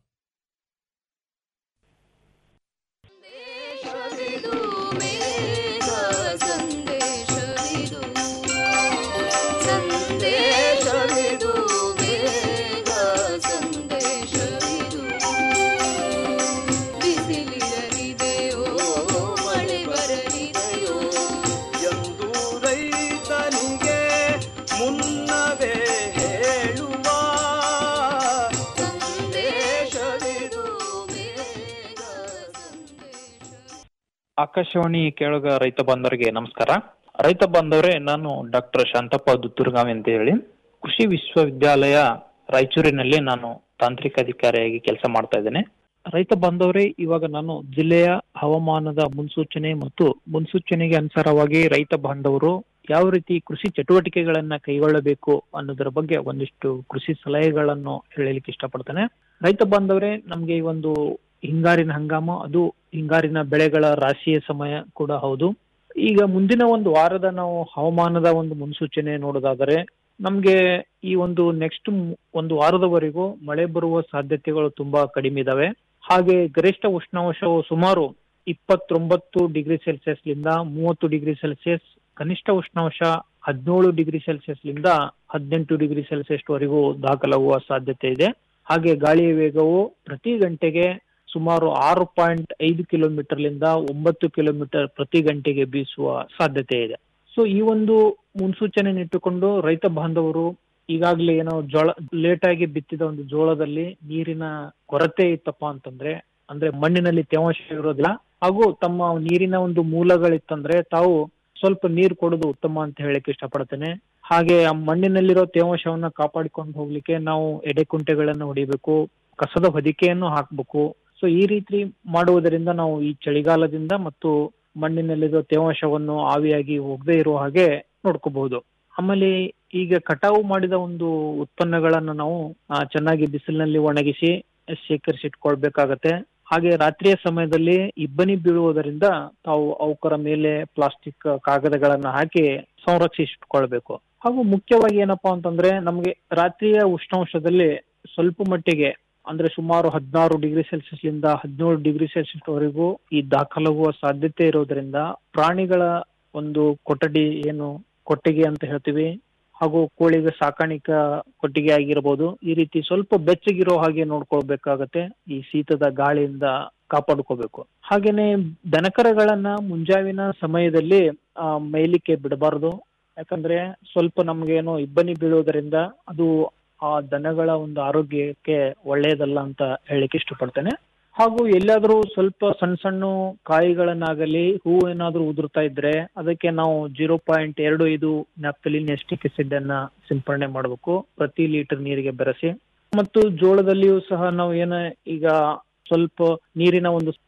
ಸಂದೇಶವಿದು ಮೇಘ ಸಂದೇಶವಿದು ಸಂದೇಶವಿದು ಮೇಘ ಸಂದೇಶವಿದು ಬಿಸಿಲಿರಲಿದೆಯೋ ಮಳೆ ಬರಲಿದೆಯೋ ಎಂದು ರೈತನಿಗೆ ಮುನ್ನವೇ ಹೇಳುವ ಸಂದೇಶವಿದು ಮೇಘ ಸಂದೇಶ ಆಕಾಶವಾಣಿ ಕೇಳುಗ ರೈತ ಬಾಂಧವರಿಗೆ ನಮಸ್ಕಾರ ರೈತ ಬಾಂಧವರೇ ನಾನು ಡಾಕ್ಟರ್ ಶಾಂತಪ್ಪ ದುತ್ತೂರ್ಗಾವಿ ಅಂತ ಹೇಳಿ ಕೃಷಿ ವಿಶ್ವವಿದ್ಯಾಲಯ ರಾಯಚೂರಿನಲ್ಲಿ ನಾನು ತಾಂತ್ರಿಕ ಅಧಿಕಾರಿಯಾಗಿ ಕೆಲಸ ಮಾಡ್ತಾ ಇದ್ದೇನೆ ರೈತ ಬಾಂಧವರೇ ಇವಾಗ ನಾನು ಜಿಲ್ಲೆಯ ಹವಾಮಾನದ ಮುನ್ಸೂಚನೆ ಮತ್ತು ಮುನ್ಸೂಚನೆಗೆ ಅನುಸಾರವಾಗಿ ರೈತ ಬಾಂಧವರು ಯಾವ ರೀತಿ ಕೃಷಿ ಚಟುವಟಿಕೆಗಳನ್ನ ಕೈಗೊಳ್ಳಬೇಕು ಅನ್ನೋದರ ಬಗ್ಗೆ ಒಂದಿಷ್ಟು ಕೃಷಿ ಸಲಹೆಗಳನ್ನು ಹೇಳಲಿಕ್ಕೆ ಇಷ್ಟಪಡ್ತೇನೆ ರೈತ ಬಾಂಧವರೇ ನಮ್ಗೆ ಈ ಒಂದು ಹಿಂಗಾರಿನ ಹಂಗಾಮ ಅದು ಹಿಂಗಾರಿನ ಬೆಳೆಗಳ ರಾಶಿಯ ಸಮಯ ಕೂಡ ಹೌದು ಈಗ ಮುಂದಿನ ಒಂದು ವಾರದ ನಾವು ಹವಾಮಾನದ ಒಂದು ಮುನ್ಸೂಚನೆ ನೋಡೋದಾದರೆ ನಮ್ಗೆ ಈ ಒಂದು ನೆಕ್ಸ್ಟ್ ಒಂದು ವಾರದವರೆಗೂ ಮಳೆ ಬರುವ ಸಾಧ್ಯತೆಗಳು ತುಂಬಾ ಕಡಿಮೆ ಇದಾವೆ ಹಾಗೆ ಗರಿಷ್ಠ ಉಷ್ಣಾಂಶವು ಸುಮಾರು ಇಪ್ಪತ್ತೊಂಬತ್ತು ಡಿಗ್ರಿ ಸೆಲ್ಸಿಯಸ್ ಲಿಂದ ಮೂವತ್ತು ಡಿಗ್ರಿ ಸೆಲ್ಸಿಯಸ್ ಕನಿಷ್ಠ ಉಷ್ಣಾಂಶ ಹದಿನೇಳು ಡಿಗ್ರಿ ಸೆಲ್ಸಿಯಸ್ ಲಿಂದ ಹದಿನೆಂಟು ಡಿಗ್ರಿ ಸೆಲ್ಸಿಯಸ್ ವರೆಗೂ ದಾಖಲಾಗುವ ಸಾಧ್ಯತೆ ಇದೆ ಹಾಗೆ ಗಾಳಿಯ ವೇಗವು ಪ್ರತಿ ಗಂಟೆಗೆ ಸುಮಾರು ಆರು ಪಾಯಿಂಟ್ ಐದು ಕಿಲೋಮೀಟರ್ ಲಿಂದ ಒಂಬತ್ತು ಕಿಲೋಮೀಟರ್ ಪ್ರತಿ ಗಂಟೆಗೆ ಬೀಸುವ ಸಾಧ್ಯತೆ ಇದೆ ಸೊ ಈ ಒಂದು ಮುನ್ಸೂಚನೆ ಇಟ್ಟುಕೊಂಡು ರೈತ ಬಾಂಧವರು ಈಗಾಗಲೇ ಏನೋ ಜೋಳ ಲೇಟ್ ಆಗಿ ಬಿತ್ತಿದ ಒಂದು ಜೋಳದಲ್ಲಿ ನೀರಿನ ಕೊರತೆ ಇತ್ತಪ್ಪ ಅಂತಂದ್ರೆ ಅಂದ್ರೆ ಮಣ್ಣಿನಲ್ಲಿ ತೇವಾಂಶ ಇರೋದಿಲ್ಲ ಹಾಗೂ ತಮ್ಮ ನೀರಿನ ಒಂದು ಮೂಲಗಳಿತ್ತಂದ್ರೆ ತಾವು ಸ್ವಲ್ಪ ನೀರು ಕೊಡೋದು ಉತ್ತಮ ಅಂತ ಹೇಳಕ್ ಇಷ್ಟಪಡ್ತೇನೆ ಹಾಗೆ ಆ ಮಣ್ಣಿನಲ್ಲಿರೋ ತೇವಾಂಶವನ್ನ ಕಾಪಾಡಿಕೊಂಡು ಹೋಗ್ಲಿಕ್ಕೆ ನಾವು ಎಡೆಕುಂಟೆಗಳನ್ನು ಹೊಡಿಬೇಕು ಕಸದ ಹೊದಿಕೆಯನ್ನು ಹಾಕ್ಬೇಕು ಸೊ ಈ ರೀತಿ ಮಾಡುವುದರಿಂದ ನಾವು ಈ ಚಳಿಗಾಲದಿಂದ ಮತ್ತು ಮಣ್ಣಿನಲ್ಲಿರೋ ತೇವಾಂಶವನ್ನು ಆವಿಯಾಗಿ ಹೋಗದೆ ಇರುವ ಹಾಗೆ ನೋಡ್ಕೋಬಹುದು ಆಮೇಲೆ ಈಗ ಕಟಾವು ಮಾಡಿದ ಒಂದು ಉತ್ಪನ್ನಗಳನ್ನ ನಾವು ಆ, ಚೆನ್ನಾಗಿ ಬಿಸಿಲಿನಲ್ಲಿ ಒಣಗಿಸಿ ಶೇಖರಿಸಿಟ್ಕೊಳ್ಬೇಕಾಗತ್ತೆ ಹಾಗೆ ರಾತ್ರಿಯ ಸಮಯದಲ್ಲಿ ಇಬ್ಬನಿ ಬೀಳುವುದರಿಂದ ತಾವು ಅವುಕರ ಮೇಲೆ ಪ್ಲಾಸ್ಟಿಕ್ ಕಾಗದಗಳನ್ನ ಹಾಕಿ ಸಂರಕ್ಷಿಸಿಟ್ಕೊಳ್ಬೇಕು ಹಾಗೂ ಮುಖ್ಯವಾಗಿ ಏನಪ್ಪಾ ಅಂತಂದ್ರೆ ನಮ್ಗೆ ರಾತ್ರಿಯ ಉಷ್ಣಾಂಶದಲ್ಲಿ ಸ್ವಲ್ಪ ಮಟ್ಟಿಗೆ ಅಂದ್ರೆ ಸುಮಾರು ಹದಿನಾರು ಡಿಗ್ರಿ ಸೆಲ್ಸಿಯಸ್ ಲಿಂದ ಹದಿನೇಳು ಡಿಗ್ರಿ ಸೆಲ್ಸಿಯಸ್ ವರೆಗೂ ಈ ದಾಖಲಾಗುವ ಸಾಧ್ಯತೆ ಇರೋದ್ರಿಂದ ಪ್ರಾಣಿಗಳ ಒಂದು ಕೊಠಡಿ ಏನು ಕೊಟ್ಟಿಗೆ ಅಂತ ಹೇಳ್ತೀವಿ ಹಾಗೂ ಕೋಳಿಗೆ ಸಾಕಾಣಿಕಾ ಕೊಟ್ಟಿಗೆ ಆಗಿರ್ಬೋದು ಈ ರೀತಿ ಸ್ವಲ್ಪ ಬೆಚ್ಚಗಿರೋ ಹಾಗೆ ನೋಡ್ಕೊಳ್ಬೇಕಾಗತ್ತೆ ಈ ಶೀತದ ಗಾಳಿಯಿಂದ ಕಾಪಾಡ್ಕೋಬೇಕು ಹಾಗೇನೆ ದನಕರಗಳನ್ನ ಮುಂಜಾವಿನ ಸಮಯದಲ್ಲಿ ಆ ಮೇಯ್ಲಿಕ್ಕೆ ಬಿಡಬಾರದು ಯಾಕಂದ್ರೆ ಸ್ವಲ್ಪ ನಮ್ಗೇನೋ ಇಬ್ಬನಿ ಬೀಳೋದರಿಂದ ಅದು ಆ ದನಗಳ ಒಂದು ಆರೋಗ್ಯಕ್ಕೆ ಒಳ್ಳೆಯದಲ್ಲ ಅಂತ ಹೇಳಿಕ್ಕೆ ಇಷ್ಟಪಡ್ತೇನೆ ಹಾಗೂ ಎಲ್ಲಾದ್ರೂ ಸ್ವಲ್ಪ ಸಣ್ಣ ಸಣ್ಣ ಕಾಯಿಗಳನ್ನಾಗಲಿ ಹೂವು ಏನಾದ್ರೂ ಉದುರ್ತಾ ಇದ್ರೆ ಅದಕ್ಕೆ ನಾವು ಜೀರೋ ಪಾಯಿಂಟ್ ಎರಡು ಐದು ನ್ಯಾಪ್ತಲಿನ್ ಎಸ್ಟಿಕ್ ಆಸಿಡ್ ಅನ್ನ ಸಿಂಪರಣೆ ಮಾಡಬೇಕು ಪ್ರತಿ ಲೀಟರ್ ನೀರಿಗೆ ಬೆರೆಸಿ ಮತ್ತು ಜೋಳದಲ್ಲಿಯೂ ಸಹ ನಾವು ಏನ ಈಗ ಸ್ವಲ್ಪ ನೀರಿನ ಒಂದು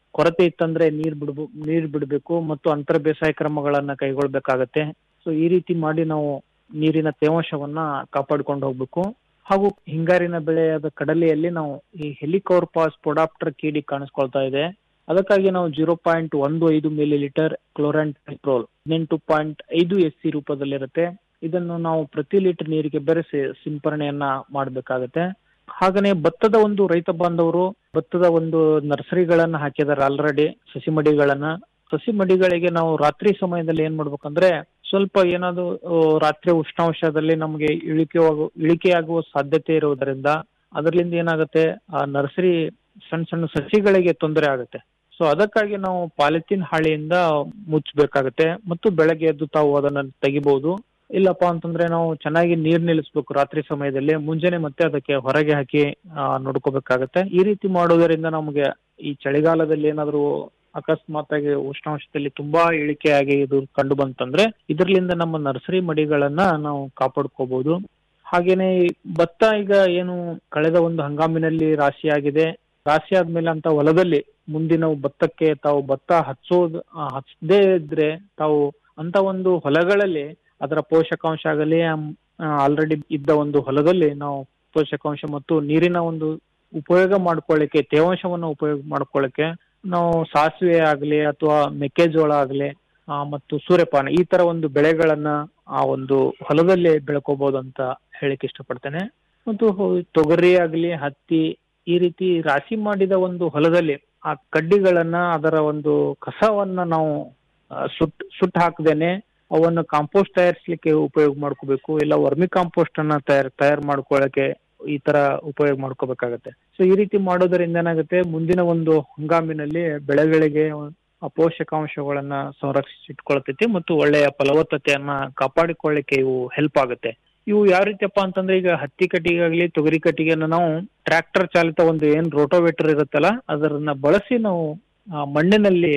ಕೊರತೆ ಇತ್ತಂದ್ರೆ ನೀರ್ ಬಿಡ್ಬು ನೀರ್ ಬಿಡಬೇಕು ಮತ್ತು ಅಂತರ ಬೇಸಾಯ ಕ್ರಮಗಳನ್ನ ಕೈಗೊಳ್ಬೇಕಾಗತ್ತೆ ಸೊ ಈ ರೀತಿ ಮಾಡಿ ನಾವು ನೀರಿನ ತೇವಾಂಶವನ್ನ ಕಾಪಾಡ್ಕೊಂಡು ಹೋಗ್ಬೇಕು ಹಾಗೂ ಹಿಂಗಾರಿನ ಬೆಳೆಯಾದ ಕಡಲೆಯಲ್ಲಿ ನಾವು ಈ ಹೆಲಿಕೋರ್ಪಾಸ್ ಪೊಡಾಪ್ಟರ್ ಕೀಡಿ ಕಾಣಿಸ್ಕೊಳ್ತಾ ಇದೆ ಅದಕ್ಕಾಗಿ ನಾವು ಜೀರೋ ಪಾಯಿಂಟ್ ಒಂದು ಐದು ಮಿಲಿ ಲೀಟರ್ ಕ್ಲೋರಾಂಟ್ ಪೆಟ್ರೋಲ್ ಹದಿನೆಂಟು ಪಾಯಿಂಟ್ ಐದು ಎಸ್ ಸಿ ರೂಪದಲ್ಲಿರುತ್ತೆ ಇದನ್ನು ನಾವು ಪ್ರತಿ ಲೀಟರ್ ನೀರಿಗೆ ಬೆರೆಸಿ ಸಿಂಪರಣೆಯನ್ನ ಮಾಡಬೇಕಾಗತ್ತೆ ಹಾಗನೇ ಭತ್ತದ ಒಂದು ರೈತ ಬಾಂಧವರು ಭತ್ತದ ಒಂದು ನರ್ಸರಿಗಳನ್ನ ಹಾಕಿದ್ದಾರೆ ಆಲ್ರೆಡಿ ಸಸಿ ಮಡಿಗಳನ್ನ ಸಸಿ ಮಡಿಗಳಿಗೆ ನಾವು ರಾತ್ರಿ ಸಮಯದಲ್ಲಿ ಏನ್ ಮಾಡ್ಬೇಕಂದ್ರೆ ಸ್ವಲ್ಪ ಏನಾದ್ರು ಆ, ರಾತ್ರಿ ಉಷ್ಣಾಂಶದಲ್ಲಿ ನಮಗೆ ಇಳಿಕೆ ಇಳಿಕೆಯಾಗುವ ಸಾಧ್ಯತೆ ಇರುವುದರಿಂದ ಅದರಿಂದ ಏನಾಗುತ್ತೆ ಆ ನರ್ಸರಿ ಸಣ್ಣ ಸಣ್ಣ ಸಸಿಗಳಿಗೆ ತೊಂದರೆ ಆಗುತ್ತೆ ಸೊ ಅದಕ್ಕಾಗಿ ನಾವು ಪಾಲಿಥಿನ್ ಹಾಳೆಯಿಂದ ಮುಚ್ಚಬೇಕಾಗತ್ತೆ ಮತ್ತು ಬೆಳಗ್ಗೆ ಎದ್ದು ತಾವು ಅದನ್ನ ತೆಗಿಬಹುದು ಇಲ್ಲಪ್ಪ ಅಂತಂದ್ರೆ ನಾವು ಚೆನ್ನಾಗಿ ನೀರ್ ನಿಲ್ಲಿಸ್ಬೇಕು ರಾತ್ರಿ ಸಮಯದಲ್ಲಿ ಮುಂಜಾನೆ ಮತ್ತೆ ಅದಕ್ಕೆ ಹೊರಗೆ ಹಾಕಿ ಆ, ನೋಡ್ಕೋಬೇಕಾಗತ್ತೆ ಈ ರೀತಿ ಮಾಡೋದರಿಂದ ನಮಗೆ ಈ ಚಳಿಗಾಲದಲ್ಲಿ ಏನಾದ್ರು ಅಕಸ್ಮಾತ್ ಆಗಿ ಉಷ್ಣಾಂಶದಲ್ಲಿ ತುಂಬಾ ಇಳಿಕೆಯಾಗಿ ಇದು ಕಂಡು ಬಂತಂದ್ರೆ ಇದರಿಂದ ನಮ್ಮ ನರ್ಸರಿ ಮಡಿಗಳನ್ನ ನಾವು ಕಾಪಾಡ್ಕೋಬಹುದು ಹಾಗೇನೆ ಈ ಭತ್ತ ಈಗ ಏನು ಕಳೆದ ಒಂದು ಹಂಗಾಮಿನಲ್ಲಿ ರಾಶಿಯಾಗಿದೆ ರಾಶಿ ಆದ್ಮೇಲೆ ಅಂತ ಹೊಲದಲ್ಲಿ ಮುಂದಿನ ಭತ್ತಕ್ಕೆ ತಾವು ಭತ್ತ ಹಚ್ಚೋದು ಆ, ಹಚ್ಚದೇ ಇದ್ರೆ ತಾವು ಅಂತ ಒಂದು ಹೊಲಗಳಲ್ಲಿ ಅದರ ಪೋಷಕಾಂಶ ಆಗಲಿ ಆಲ್ರೆಡಿ ಇದ್ದ ಒಂದು ಹೊಲದಲ್ಲಿ ನಾವು ಪೋಷಕಾಂಶ ಮತ್ತು ನೀರಿನ ಒಂದು ಉಪಯೋಗ ಮಾಡ್ಕೊಳ್ಳಿಕ್ಕೆ ತೇವಾಂಶವನ್ನು ಉಪಯೋಗ ಮಾಡ್ಕೊಳ್ಳಿಕ್ಕೆ ನಾವು ಸಾಸಿವೆ ಆಗ್ಲಿ ಅಥವಾ ಮೆಕ್ಕೆಜೋಳ ಆಗ್ಲಿ ಆ, ಮತ್ತು ಸೂರ್ಯಪಾನ ಈ ತರ ಒಂದು ಬೆಳೆಗಳನ್ನ ಆ ಒಂದು ಹೊಲದಲ್ಲಿ ಬೆಳ್ಕೋಬಹುದು ಅಂತ ಹೇಳಿಕ್ ಇಷ್ಟಪಡ್ತೇನೆ ಮತ್ತು ಹೊ- ತೊಗರಿ ಆಗ್ಲಿ ಹತ್ತಿ ಈ ರೀತಿ ರಾಶಿ ಮಾಡಿದ ಒಂದು ಹೊಲದಲ್ಲಿ ಆ ಕಡ್ಡಿಗಳನ್ನ ಅದರ ಒಂದು ಕಸವನ್ನ ನಾವು ಆ, ಸುಟ್ ಸುಟ್ಟು ಹಾಕದೇನೆ ಅವನ್ನು ಕಾಂಪೋಸ್ಟ್ ತಯಾರಿಸ್ಲಿಕ್ಕೆ ಉಪಯೋಗ ಮಾಡ್ಕೋಬೇಕು ಇಲ್ಲ ವರ್ಮಿ ಕಾಂಪೋಸ್ಟ್ ಅನ್ನ ತಯಾರ್ ತಯಾರು ಮಾಡ್ಕೊಳ್ಳಕ್ಕೆ ಈ ತರ ಉಪಯೋಗ ಮಾಡ್ಕೋಬೇಕಾಗತ್ತೆ ಸೊ ಈ ರೀತಿ ಮಾಡೋದರಿಂದ ಏನಾಗುತ್ತೆ ಮುಂದಿನ ಒಂದು ಹಂಗಾಮಿನಲ್ಲಿ ಬೆಳೆಗಳಿಗೆ ಆ ಪೋಷಕಾಂಶಗಳನ್ನ ಸಂರಕ್ಷಿಸಿಟ್ಕೊಳ್ತೈತಿ ಮತ್ತು ಒಳ್ಳೆಯ ಫಲವತ್ತತೆಯನ್ನ ಕಾಪಾಡಿಕೊಳ್ಳಿಕ್ಕೆ ಇವು ಹೆಲ್ಪ್ ಆಗುತ್ತೆ ಇವು ಯಾವ ರೀತಿಯಪ್ಪ ಅಂತಂದ್ರೆ ಈಗ ಹತ್ತಿ ಕಟ್ಟಿಗೆ ಆಗ್ಲಿ ತೊಗರಿ ಕಟ್ಟಿಗೆನ ನಾವು ಟ್ರ್ಯಾಕ್ಟರ್ ಚಾಲಿತ ಒಂದು ಏನ್ ರೋಟೋವೇಟರ್ ಇರುತ್ತಲ್ಲ ಅದನ್ನ ಬಳಸಿ ನಾವು ಆ, ಮಣ್ಣಿನಲ್ಲಿ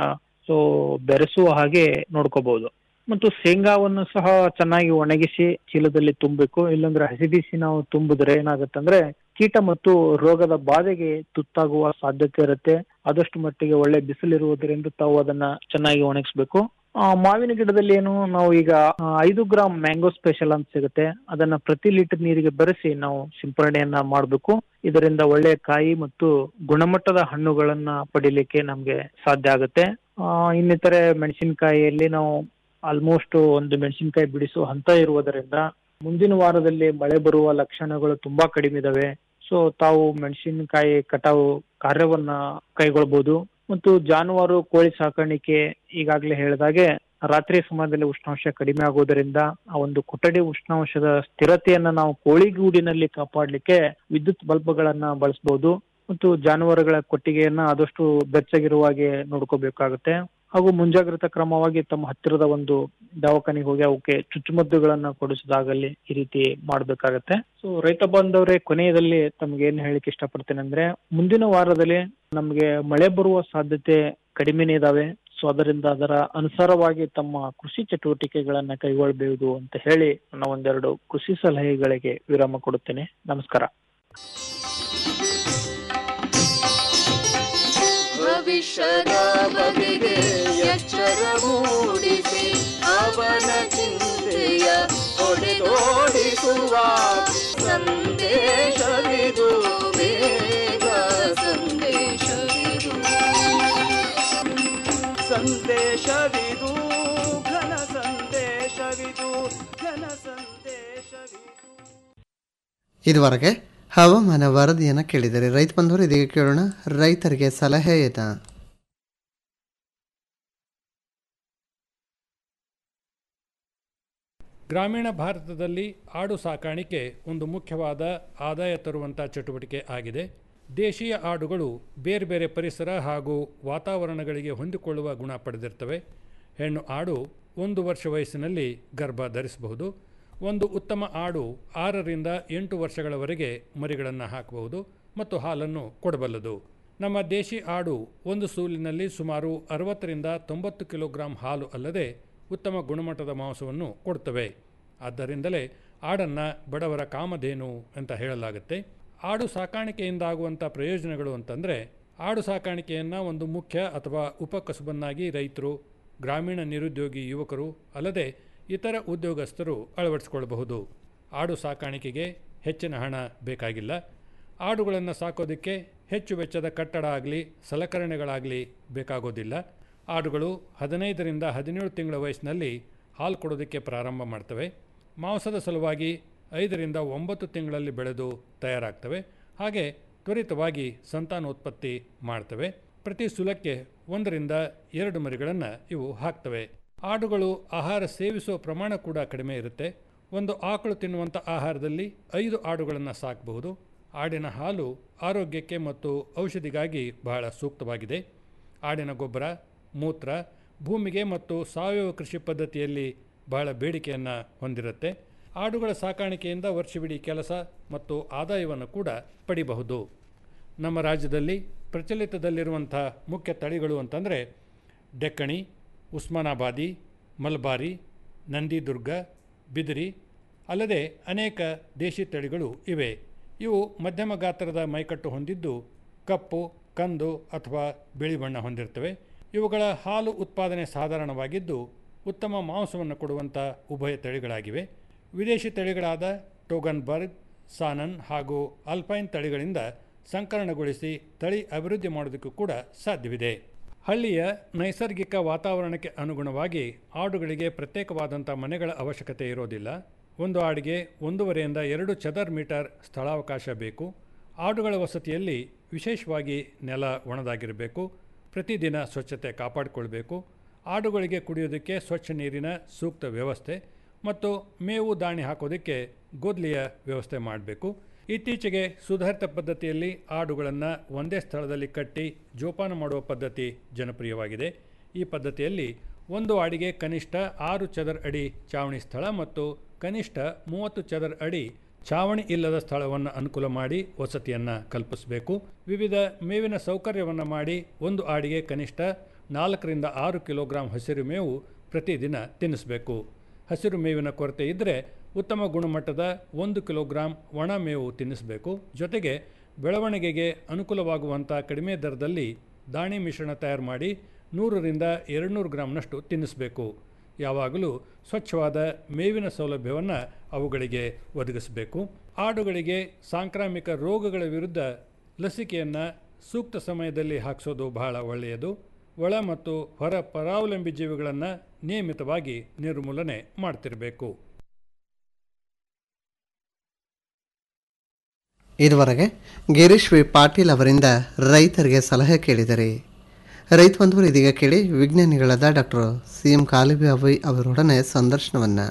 ಸೊ ಬೆರೆಸುವ ಹಾಗೆ ನೋಡ್ಕೋಬಹುದು ಮತ್ತು ಶೇಂಗಾವನ್ನು ಸಹ ಚೆನ್ನಾಗಿ ಒಣಗಿಸಿ ಚೀಲದಲ್ಲಿ ತುಂಬಬೇಕು ಇಲ್ಲಾಂದ್ರೆ ಹಸಿಬಿಸಿ ನಾವು ತುಂಬಿದ್ರೆ ಏನಾಗುತ್ತಂದ್ರೆ ಕೀಟ ಮತ್ತು ರೋಗದ ಬಾಧೆಗೆ ತುತ್ತಾಗುವ ಸಾಧ್ಯತೆ ಇರುತ್ತೆ ಆದಷ್ಟು ಮಟ್ಟಿಗೆ ಒಳ್ಳೆ ಬಿಸಿಲಿರುವುದರಿಂದ ತಾವು ಅದನ್ನ ಚೆನ್ನಾಗಿ ಒಣಗಿಸ್ಬೇಕು ಆ, ಮಾವಿನ ಗಿಡದಲ್ಲಿ ಏನು ನಾವು ಈಗ ಆ, ಐದು ಗ್ರಾಮ್ ಮ್ಯಾಂಗೋ ಸ್ಪೆಷಲ್ ಅಂತ ಸಿಗುತ್ತೆ ಅದನ್ನ ಪ್ರತಿ ಲೀಟರ್ ನೀರಿಗೆ ಬೆರೆಸಿ ನಾವು ಸಿಂಪರಣೆಯನ್ನ ಮಾಡಬೇಕು ಇದರಿಂದ ಒಳ್ಳೆಯ ಕಾಯಿ ಮತ್ತು ಗುಣಮಟ್ಟದ ಹಣ್ಣುಗಳನ್ನ ಪಡಿಲಿಕ್ಕೆ ನಮ್ಗೆ ಸಾಧ್ಯ ಆಗುತ್ತೆ ಆ, ಇನ್ನಿತರೆ ಮೆಣಸಿನಕಾಯಿಯಲ್ಲಿ ನಾವು ಆಲ್ಮೋಸ್ಟ್ ಒಂದು ಮೆಣಸಿನಕಾಯಿ ಬಿಡಿಸುವ ಹಂತ ಇರುವುದರಿಂದ ಮುಂದಿನ ವಾರದಲ್ಲಿ ಮಳೆ ಬರುವ ಲಕ್ಷಣಗಳು ತುಂಬಾ ಕಡಿಮೆ ಇದಾವೆ ಸೊ ತಾವು ಮೆಣಸಿನಕಾಯಿ ಕಟಾವು ಕಾರ್ಯವನ್ನ ಕೈಗೊಳ್ಬಹುದು ಮತ್ತು ಜಾನುವಾರು ಕೋಳಿ ಸಾಕಾಣಿಕೆ ಈಗಾಗಲೇ ಹೇಳಿದಾಗೆ ರಾತ್ರಿ ಸಮಯದಲ್ಲಿ ಉಷ್ಣಾಂಶ ಕಡಿಮೆ ಆಗುವುದರಿಂದ ಆ ಒಂದು ಕೊಠಡಿ ಉಷ್ಣಾಂಶದ ಸ್ಥಿರತೆಯನ್ನ ನಾವು ಕೋಳಿಗೂಡಿನಲ್ಲಿ ಕಾಪಾಡಲಿಕ್ಕೆ ವಿದ್ಯುತ್ ಬಲ್ಬ್ಗಳನ್ನ ಬಳಸಬಹುದು ಮತ್ತು ಜಾನುವಾರುಗಳ ಕೊಟ್ಟಿಗೆಯನ್ನ ಆದಷ್ಟು ಬೆಚ್ಚಗಿರುವ ಹಾಗೆ ನೋಡ್ಕೋಬೇಕಾಗುತ್ತೆ ಹಾಗೂ ಮುಂಜಾಗ್ರತಾ ಕ್ರಮವಾಗಿ ತಮ್ಮ ಹತ್ತಿರದ ಒಂದು ದವಾಖಾನೆಗೆ ಹೋಗಿ ಅವಕ್ಕೆ ಚುಚ್ಚುಮದ್ದುಗಳನ್ನ ಕೊಡಿಸೋದಾಗಲಿ ಈ ರೀತಿ ಮಾಡ್ಬೇಕಾಗತ್ತೆ ಸೊ ರೈತ ಬಾಂಧವರೇ ಕೊನೆಯದಲ್ಲಿ ತಮ್ಗೆ ಏನ್ ಹೇಳಿಕ್ಕೆ ಇಷ್ಟಪಡ್ತೇನೆ ಅಂದ್ರೆ ಮುಂದಿನ ವಾರದಲ್ಲಿ ನಮ್ಗೆ ಮಳೆ ಬರುವ ಸಾಧ್ಯತೆ ಕಡಿಮೆನೇ ಇದಾವೆ ಸೊ ಅದರಿಂದ ಅದರ ಅನುಸಾರವಾಗಿ ತಮ್ಮ ಕೃಷಿ ಚಟುವಟಿಕೆಗಳನ್ನ ಕೈಗೊಳ್ಳಬಹುದು ಅಂತ ಹೇಳಿ ನನ್ನ ಒಂದೆರಡು ಕೃಷಿ ಸಲಹೆಗಳಿಗೆ ವಿರಾಮ ಕೊಡುತ್ತೇನೆ ನಮಸ್ಕಾರ ಭವಿಷ್ಯದ ಬಗೆಗೆ ಎಚ್ಚರ ಮೂಡಿಸಿ ಅವನ ಚಿಂತೆಯ ಹೊಡೆದೋಡಿಸುವ ಸಂದೇಶವಿದು ಬೇಗ ಸಂದೇಶವಿದು ಸಂದೇಶವಿದು ಘನ ಸಂದೇಶವಿದು ಘನ ಸಂದೇಶವಿದು ಇದುವರೆಗೆ ಹವಾಮಾನ ವರದಿಯನ್ನು ಕೇಳಿದರೆ ರೈತ ಬಂಧುವರು ಇದೀಗ ಕೇಳೋಣ ರೈತರಿಗೆ ಸಲಹೆ ಏನ ಗ್ರಾಮೀಣ ಭಾರತದಲ್ಲಿ ಆಡು ಸಾಕಾಣಿಕೆ ಒಂದು ಮುಖ್ಯವಾದ ಆದಾಯ ತರುವಂಥ ಚಟುವಟಿಕೆ ಆಗಿದೆ ದೇಶೀಯ ಆಡುಗಳು ಬೇರೆ ಬೇರೆ ಪರಿಸರ ಹಾಗೂ ವಾತಾವರಣಗಳಿಗೆ ಹೊಂದಿಕೊಳ್ಳುವ ಗುಣ ಪಡೆದಿರ್ತವೆ ಹೆಣ್ಣು ಆಡು ಒಂದು ವರ್ಷ ವಯಸ್ಸಿನಲ್ಲಿ ಗರ್ಭ ಧರಿಸಬಹುದು ಒಂದು ಉತ್ತಮ ಆಡು ಆರರಿಂದ ಎಂಟು ವರ್ಷಗಳವರೆಗೆ ಮರಿಗಳನ್ನು ಹಾಕಬಹುದು ಮತ್ತು ಹಾಲನ್ನು ಕೊಡಬಲ್ಲದು ನಮ್ಮ ದೇಶಿ ಆಡು ಒಂದು ಸೂಲಿನಲ್ಲಿ ಸುಮಾರು ಅರವತ್ತರಿಂದ ತೊಂಬತ್ತು ಕಿಲೋಗ್ರಾಂ ಹಾಲು ಅಲ್ಲದೆ ಉತ್ತಮ ಗುಣಮಟ್ಟದ ಮಾಂಸವನ್ನು ಕೊಡ್ತವೆ ಆದ್ದರಿಂದಲೇ ಆಡನ್ನು ಬಡವರ ಕಾಮಧೇನು ಅಂತ ಹೇಳಲಾಗುತ್ತೆ ಆಡು ಸಾಕಾಣಿಕೆಯಿಂದ ಆಗುವಂಥ ಪ್ರಯೋಜನಗಳು ಅಂತಂದರೆ ಆಡು ಸಾಕಾಣಿಕೆಯನ್ನು ಒಂದು ಮುಖ್ಯ ಅಥವಾ ಉಪಕಸುಬನ್ನಾಗಿ ರೈತರು ಗ್ರಾಮೀಣ ನಿರುದ್ಯೋಗಿ ಯುವಕರು ಅಲ್ಲದೆ ಇತರ ಉದ್ಯೋಗಸ್ಥರು ಅಳವಡಿಸಿಕೊಳ್ಳಬಹುದು ಆಡು ಸಾಕಾಣಿಕೆಗೆ ಹೆಚ್ಚಿನ ಹಣ ಬೇಕಾಗಿಲ್ಲ ಆಡುಗಳನ್ನು ಸಾಕೋದಕ್ಕೆ ಹೆಚ್ಚು ವೆಚ್ಚದ ಕಟ್ಟಡ ಆಗಲಿ ಸಲಕರಣೆಗಳಾಗಲಿ ಬೇಕಾಗೋದಿಲ್ಲ ಆಡುಗಳು ಹದಿನೈದರಿಂದ ಹದಿನೇಳು ತಿಂಗಳ ವಯಸ್ಸಿನಲ್ಲಿ ಹಾಲು ಕೊಡೋದಕ್ಕೆ ಪ್ರಾರಂಭ ಮಾಡ್ತವೆ ಮಾಂಸದ ಸಲುವಾಗಿ ಐದರಿಂದ ಒಂಬತ್ತು ತಿಂಗಳಲ್ಲಿ ಬೆಳೆದು ತಯಾರಾಗ್ತವೆ ಹಾಗೆ ತ್ವರಿತವಾಗಿ ಸಂತಾನೋತ್ಪತ್ತಿ ಮಾಡ್ತವೆ ಪ್ರತಿ ಸುಲಕ್ಕೆ ಒಂದರಿಂದ ಎರಡು ಮರಿಗಳನ್ನು ಇವು ಹಾಕ್ತವೆ ಆಡುಗಳು ಆಹಾರ ಸೇವಿಸುವ ಪ್ರಮಾಣ ಕೂಡ ಕಡಿಮೆ ಇರುತ್ತೆ ಒಂದು ಆಕಳು ತಿನ್ನುವಂಥ ಆಹಾರದಲ್ಲಿ ಐದು ಆಡುಗಳನ್ನು ಸಾಕಬಹುದು ಆಡಿನ ಹಾಲು ಆರೋಗ್ಯಕ್ಕೆ ಮತ್ತು ಔಷಧಿಗಾಗಿ ಬಹಳ ಸೂಕ್ತವಾಗಿದೆ ಆಡಿನ ಗೊಬ್ಬರ ಮೂತ್ರ ಭೂಮಿಗೆ ಮತ್ತು ಸಾವಯವ ಕೃಷಿ ಪದ್ಧತಿಯಲ್ಲಿ ಬಹಳ ಬೇಡಿಕೆಯನ್ನು ಹೊಂದಿರುತ್ತೆ ಆಡುಗಳ ಸಾಕಾಣಿಕೆಯಿಂದ ವರ್ಷವಿಡೀ ಕೆಲಸ ಮತ್ತು ಆದಾಯವನ್ನು ಕೂಡ ಪಡಿಬಹುದು ನಮ್ಮ ರಾಜ್ಯದಲ್ಲಿ ಪ್ರಚಲಿತದಲ್ಲಿರುವಂಥ ಮುಖ್ಯ ತಳಿಗಳು ಅಂತಂದರೆ ಡೆಕ್ಕಣಿ ಉಸ್ಮಾನಾಬಾದಿ ಮಲ್ಬಾರಿ ನಂದಿದುರ್ಗ ಬಿದಿರಿ ಅಲ್ಲದೆ ಅನೇಕ ದೇಶಿ ತಳಿಗಳು ಇವೆ ಇವು ಮಧ್ಯಮ ಗಾತ್ರದ ಮೈಕಟ್ಟು ಹೊಂದಿದ್ದು ಕಪ್ಪು ಕಂದು ಅಥವಾ ಬಿಳಿ ಬಣ್ಣ ಹೊಂದಿರ್ತವೆ ಇವುಗಳ ಹಾಲು ಉತ್ಪಾದನೆ ಸಾಧಾರಣವಾಗಿದ್ದು ಉತ್ತಮ ಮಾಂಸವನ್ನು ಕೊಡುವಂಥ ಉಭಯ ತಳಿಗಳಾಗಿವೆ ವಿದೇಶಿ ತಳಿಗಳಾದ ಟೋಗನ್ಬರ್ಗ್ ಸಾನನ್ ಹಾಗೂ ಅಲ್ಪೈನ್ ತಳಿಗಳಿಂದ ಸಂಕಲನಗೊಳಿಸಿ ತಳಿ ಅಭಿವೃದ್ಧಿ ಮಾಡೋದಕ್ಕೂ ಕೂಡ ಸಾಧ್ಯವಿದೆ ಹಳ್ಳಿಯ ನೈಸರ್ಗಿಕ ವಾತಾವರಣಕ್ಕೆ ಅನುಗುಣವಾಗಿ ಆಡುಗಳಿಗೆ ಪ್ರತ್ಯೇಕವಾದಂಥ ಮನೆಗಳ ಅವಶ್ಯಕತೆ ಇರೋದಿಲ್ಲ ಒಂದು ಆಡಿಗೆ ಒಂದೂವರೆಯಿಂದ ಎರಡು ಚದರ್ ಮೀಟರ್ ಸ್ಥಳಾವಕಾಶ ಬೇಕು ಆಡುಗಳ ವಸತಿಯಲ್ಲಿ ವಿಶೇಷವಾಗಿ ನೆಲ ಒಣದಾಗಿರಬೇಕು ಪ್ರತಿದಿನ ಸ್ವಚ್ಛತೆ ಕಾಪಾಡಿಕೊಳ್ಬೇಕು ಆಡುಗಳಿಗೆ ಕುಡಿಯೋದಕ್ಕೆ ಸ್ವಚ್ಛ ನೀರಿನ ಸೂಕ್ತ ವ್ಯವಸ್ಥೆ ಮತ್ತು ಮೇವು ದಾಣಿ ಹಾಕೋದಕ್ಕೆ ಗೋದ್ಲಿಯ ವ್ಯವಸ್ಥೆ ಮಾಡಬೇಕು ಇತ್ತೀಚೆಗೆ ಸುಧಾರಿತ ಪದ್ಧತಿಯಲ್ಲಿ ಆಡುಗಳನ್ನು ಒಂದೇ ಸ್ಥಳದಲ್ಲಿ ಕಟ್ಟಿ ಜೋಪಾನ ಮಾಡುವ ಪದ್ಧತಿ ಜನಪ್ರಿಯವಾಗಿದೆ ಈ ಪದ್ಧತಿಯಲ್ಲಿ ಒಂದು ಆಡಿಗೆ ಕನಿಷ್ಠ ಆರು ಚದರ್ ಅಡಿ ಚಾವಣಿ ಸ್ಥಳ ಮತ್ತು ಕನಿಷ್ಠ ಮೂವತ್ತು ಚದರ್ ಅಡಿ ಚಾವಣಿ ಇಲ್ಲದ ಸ್ಥಳವನ್ನು ಅನುಕೂಲ ಮಾಡಿ ವಸತಿಯನ್ನು ಕಲ್ಪಿಸಬೇಕು ವಿವಿಧ ಮೇವಿನ ಸೌಕರ್ಯವನ್ನು ಮಾಡಿ ಒಂದು ಆಡಿಗೆ ಕನಿಷ್ಠ ನಾಲ್ಕರಿಂದ ಆರು ಕಿಲೋಗ್ರಾಂ ಹಸಿರು ಮೇವು ಪ್ರತಿದಿನ ತಿನ್ನಿಸಬೇಕು ಹಸಿರು ಮೇವಿನ ಕೊರತೆ ಇದ್ದರೆ ಉತ್ತಮ ಗುಣಮಟ್ಟದ ಒಂದು ಕಿಲೋಗ್ರಾಂ ಒಣ ಮೇವು ತಿನ್ನಿಸಬೇಕು ಜೊತೆಗೆ ಬೆಳವಣಿಗೆಗೆ ಅನುಕೂಲವಾಗುವಂಥ ಕಡಿಮೆ ದರದಲ್ಲಿ ದಾಣಿ ಮಿಶ್ರಣ ತಯಾರು ಮಾಡಿ ನೂರರಿಂದ ಎರಡುನೂರು ಗ್ರಾಂನಷ್ಟು ತಿನ್ನಿಸಬೇಕು ಯಾವಾಗಲೂ ಸ್ವಚ್ಛವಾದ ಮೇವಿನ ಸೌಲಭ್ಯವನ್ನು ಅವುಗಳಿಗೆ ಒದಗಿಸಬೇಕು ಆಡುಗಳಿಗೆ ಸಾಂಕ್ರಾಮಿಕ ರೋಗಗಳ ವಿರುದ್ಧ ಲಸಿಕೆಯನ್ನು ಸೂಕ್ತ ಸಮಯದಲ್ಲಿ ಹಾಕಿಸೋದು ಬಹಳ ಒಳ್ಳೆಯದು ಒಳ ಮತ್ತು ಹೊರ ಪರಾವಲಂಬಿ ಜೀವಿಗಳನ್ನು ನಿಯಮಿತವಾಗಿ ನಿರ್ಮೂಲನೆ ಮಾಡ್ತಿರಬೇಕು ಇದುವರೆಗೆ ಗಿರೀಶ್ ವಿ ಪಾಟೀಲ್ ಅವರಿಂದ ರೈತರಿಗೆ ಸಲಹೆ ಕೇಳಿದರೆ ರೈತ ಬಂಧುವರು ಇದೀಗ ಕೇಳಿ ವಿಜ್ಞಾನಿಗಳಾದ ಡಾಕ್ಟರ್ ಸಿ ಎಂ ಕಾಲಿಬಿ ಅವೈ ಅವರೊಡನೆ ಸಂದರ್ಶನವನ್ನು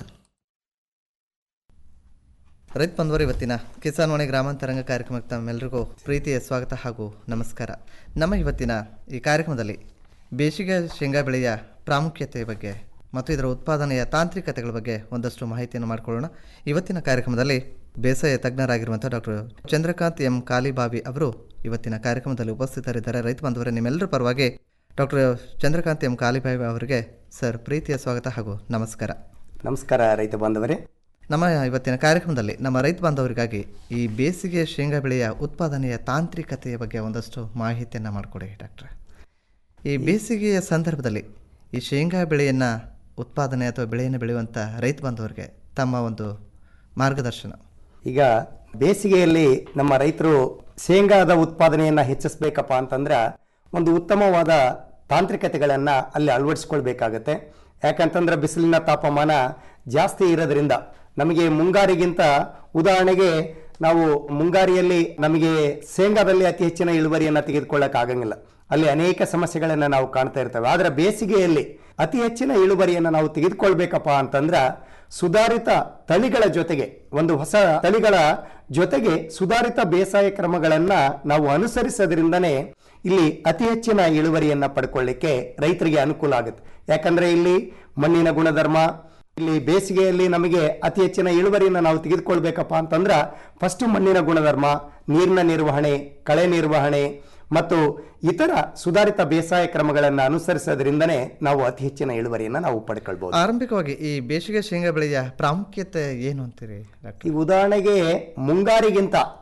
ರೈತ ಬಂಧುವರು ಇವತ್ತಿನ ಕಿಸಾನ್ ವಾಣಿ ಗ್ರಾಮಾಂತರಂಗ ಕಾರ್ಯಕ್ರಮಕ್ಕೆ ತಮ್ಮೆಲ್ಲರಿಗೂ ಪ್ರೀತಿಯ ಸ್ವಾಗತ ಹಾಗೂ ನಮಸ್ಕಾರ ನಮ್ಮ ಇವತ್ತಿನ ಈ ಕಾರ್ಯಕ್ರಮದಲ್ಲಿ ಬೇಸಿಗೆ ಶೇಂಗಾ ಬೆಳೆಯ ಪ್ರಾಮುಖ್ಯತೆ ಬಗ್ಗೆ ಮತ್ತು ಇದರ ಉತ್ಪಾದನೆಯ ತಾಂತ್ರಿಕತೆಗಳ ಬಗ್ಗೆ ಒಂದಷ್ಟು ಮಾಹಿತಿಯನ್ನು ಮಾಡಿಕೊಳ್ಳೋಣ ಇವತ್ತಿನ ಕಾರ್ಯಕ್ರಮದಲ್ಲಿ ಬೇಸಾಯ ತಜ್ಞರಾಗಿರುವಂಥ ಡಾಕ್ಟರ್ ಚಂದ್ರಕಾಂತ್ ಎಂ ಕಾಲಿಬಾವಿ ಅವರು ಇವತ್ತಿನ ಕಾರ್ಯಕ್ರಮದಲ್ಲಿ ಉಪಸ್ಥಿತರಿದ್ದಾರೆ ರೈತ ಬಂಧುವರೇ ನಿಮ್ಮೆಲ್ಲರ ಪರವಾಗಿ ಡಾಕ್ಟರ್ ಚಂದ್ರಕಾಂತ್ ಎಂ ಕಾಲಿಬಾವಿ ಅವರಿಗೆ ಸರ್ ಪ್ರೀತಿಯ ಸ್ವಾಗತ ಹಾಗೂ ನಮಸ್ಕಾರ ನಮಸ್ಕಾರ ರೈತ ಬಾಂಧವರೇ ನಮ್ಮ ಇವತ್ತಿನ ಕಾರ್ಯಕ್ರಮದಲ್ಲಿ ನಮ್ಮ ರೈತ ಬಾಂಧವರಿಗಾಗಿ ಈ ಬೇಸಿಗೆ ಶೇಂಗಾ ಬೆಳೆಯ ಉತ್ಪಾದನೆಯ ತಾಂತ್ರಿಕತೆಯ ಬಗ್ಗೆ ಒಂದಷ್ಟು ಮಾಹಿತಿಯನ್ನು ಮಾಡಿಕೊಡಿ ಡಾಕ್ಟ್ರೆ ಈ ಬೇಸಿಗೆಯ ಸಂದರ್ಭದಲ್ಲಿ ಈ ಶೇಂಗಾ ಬೆಳೆಯನ್ನು ಉತ್ಪಾದನೆ ಅಥವಾ ಬೆಳೆಯನ್ನು ಬೆಳೆಯುವಂಥ ರೈತ ಬಾಂಧವರಿಗೆ ತಮ್ಮ ಒಂದು ಮಾರ್ಗದರ್ಶನ ಈಗ ಬೇಸಿಗೆಯಲ್ಲಿ ನಮ್ಮ ರೈತರು ಶೇಂಗಾದ ಉತ್ಪಾದನೆಯನ್ನು ಹೆಚ್ಚಿಸಬೇಕಪ್ಪ ಅಂತಂದ್ರೆ ಒಂದು ಉತ್ತಮವಾದ ತಾಂತ್ರಿಕತೆಗಳನ್ನು ಅಲ್ಲಿ ಅಳವಡಿಸ್ಕೊಳ್ಬೇಕಾಗತ್ತೆ ಯಾಕಂತಂದ್ರೆ ಬಿಸಿಲಿನ ತಾಪಮಾನ ಜಾಸ್ತಿ ಇರೋದ್ರಿಂದ ನಮಗೆ ಮುಂಗಾರಿಗಿಂತ ಉದಾಹರಣೆಗೆ ನಾವು ಮುಂಗಾರಿಯಲ್ಲಿ ನಮಗೆ ಶೇಂಗಾದಲ್ಲಿ ಅತಿ ಹೆಚ್ಚಿನ ಇಳುವರಿಯನ್ನು ತೆಗೆದುಕೊಳ್ಳಕ್ ಆಗಂಗಿಲ್ಲ ಅಲ್ಲಿ ಅನೇಕ ಸಮಸ್ಯೆಗಳನ್ನು ನಾವು ಕಾಣ್ತಾ ಇರ್ತೇವೆ ಆದರೆ ಬೇಸಿಗೆಯಲ್ಲಿ ಅತಿ ಹೆಚ್ಚಿನ ಇಳುವರಿಯನ್ನು ನಾವು ತೆಗೆದುಕೊಳ್ಬೇಕಪ್ಪ ಅಂತಂದ್ರೆ ಸುಧಾರಿತ ತಳಿಗಳ ಜೊತೆಗೆ ಒಂದು ಹೊಸ ತಳಿಗಳ ಜೊತೆಗೆ ಸುಧಾರಿತ ಬೇಸಾಯ ಕ್ರಮಗಳನ್ನ ನಾವು ಅನುಸರಿಸೋದ್ರಿಂದನೇ ಇಲ್ಲಿ ಅತಿ ಹೆಚ್ಚಿನ ಇಳುವರಿಯನ್ನ ಪಡ್ಕೊಳ್ಳಿಕ್ಕೆ ರೈತರಿಗೆ ಅನುಕೂಲ ಆಗುತ್ತೆ ಯಾಕಂದ್ರೆ ಇಲ್ಲಿ ಮಣ್ಣಿನ ಗುಣಧರ್ಮ ಇಲ್ಲಿ ಬೇಸಿಗೆಯಲ್ಲಿ ನಮಗೆ ಅತಿ ಹೆಚ್ಚಿನ ಇಳುವರಿಯನ್ನು ನಾವು ತೆಗೆದುಕೊಳ್ಬೇಕಪ್ಪ ಅಂತಂದ್ರೆ ಫಸ್ಟ್ ಮಣ್ಣಿನ ಗುಣಧರ್ಮ ನೀರಿನ ನಿರ್ವಹಣೆ ಕಳೆ ನಿರ್ವಹಣೆ ಮತ್ತು ಇತರ ಸುಧಾರಿತ ಬೇಸಾಯ ಕ್ರಮಗಳನ್ನು ಅನುಸರಿಸೋದ್ರಿಂದನೇ ನಾವು ಅತಿ ಹೆಚ್ಚಿನ ಇಳುವರಿಯನ್ನು ನಾವು ಪಡ್ಕೊಳ್ಬಹುದು ಆರಂಭಿಕವಾಗಿ ಈ ಬೇಸಿಗೆ ಶೇಂಗಾ ಬೆಳೆಯ ಪ್ರಾಮುಖ್ಯತೆ ಏನು ಅಂತೀರಿ ಡಾಕ್ಟರ್ ಈ ಉದಾಹರಣೆಗೆ ಮುಂಗಾರಿಗಿಂತ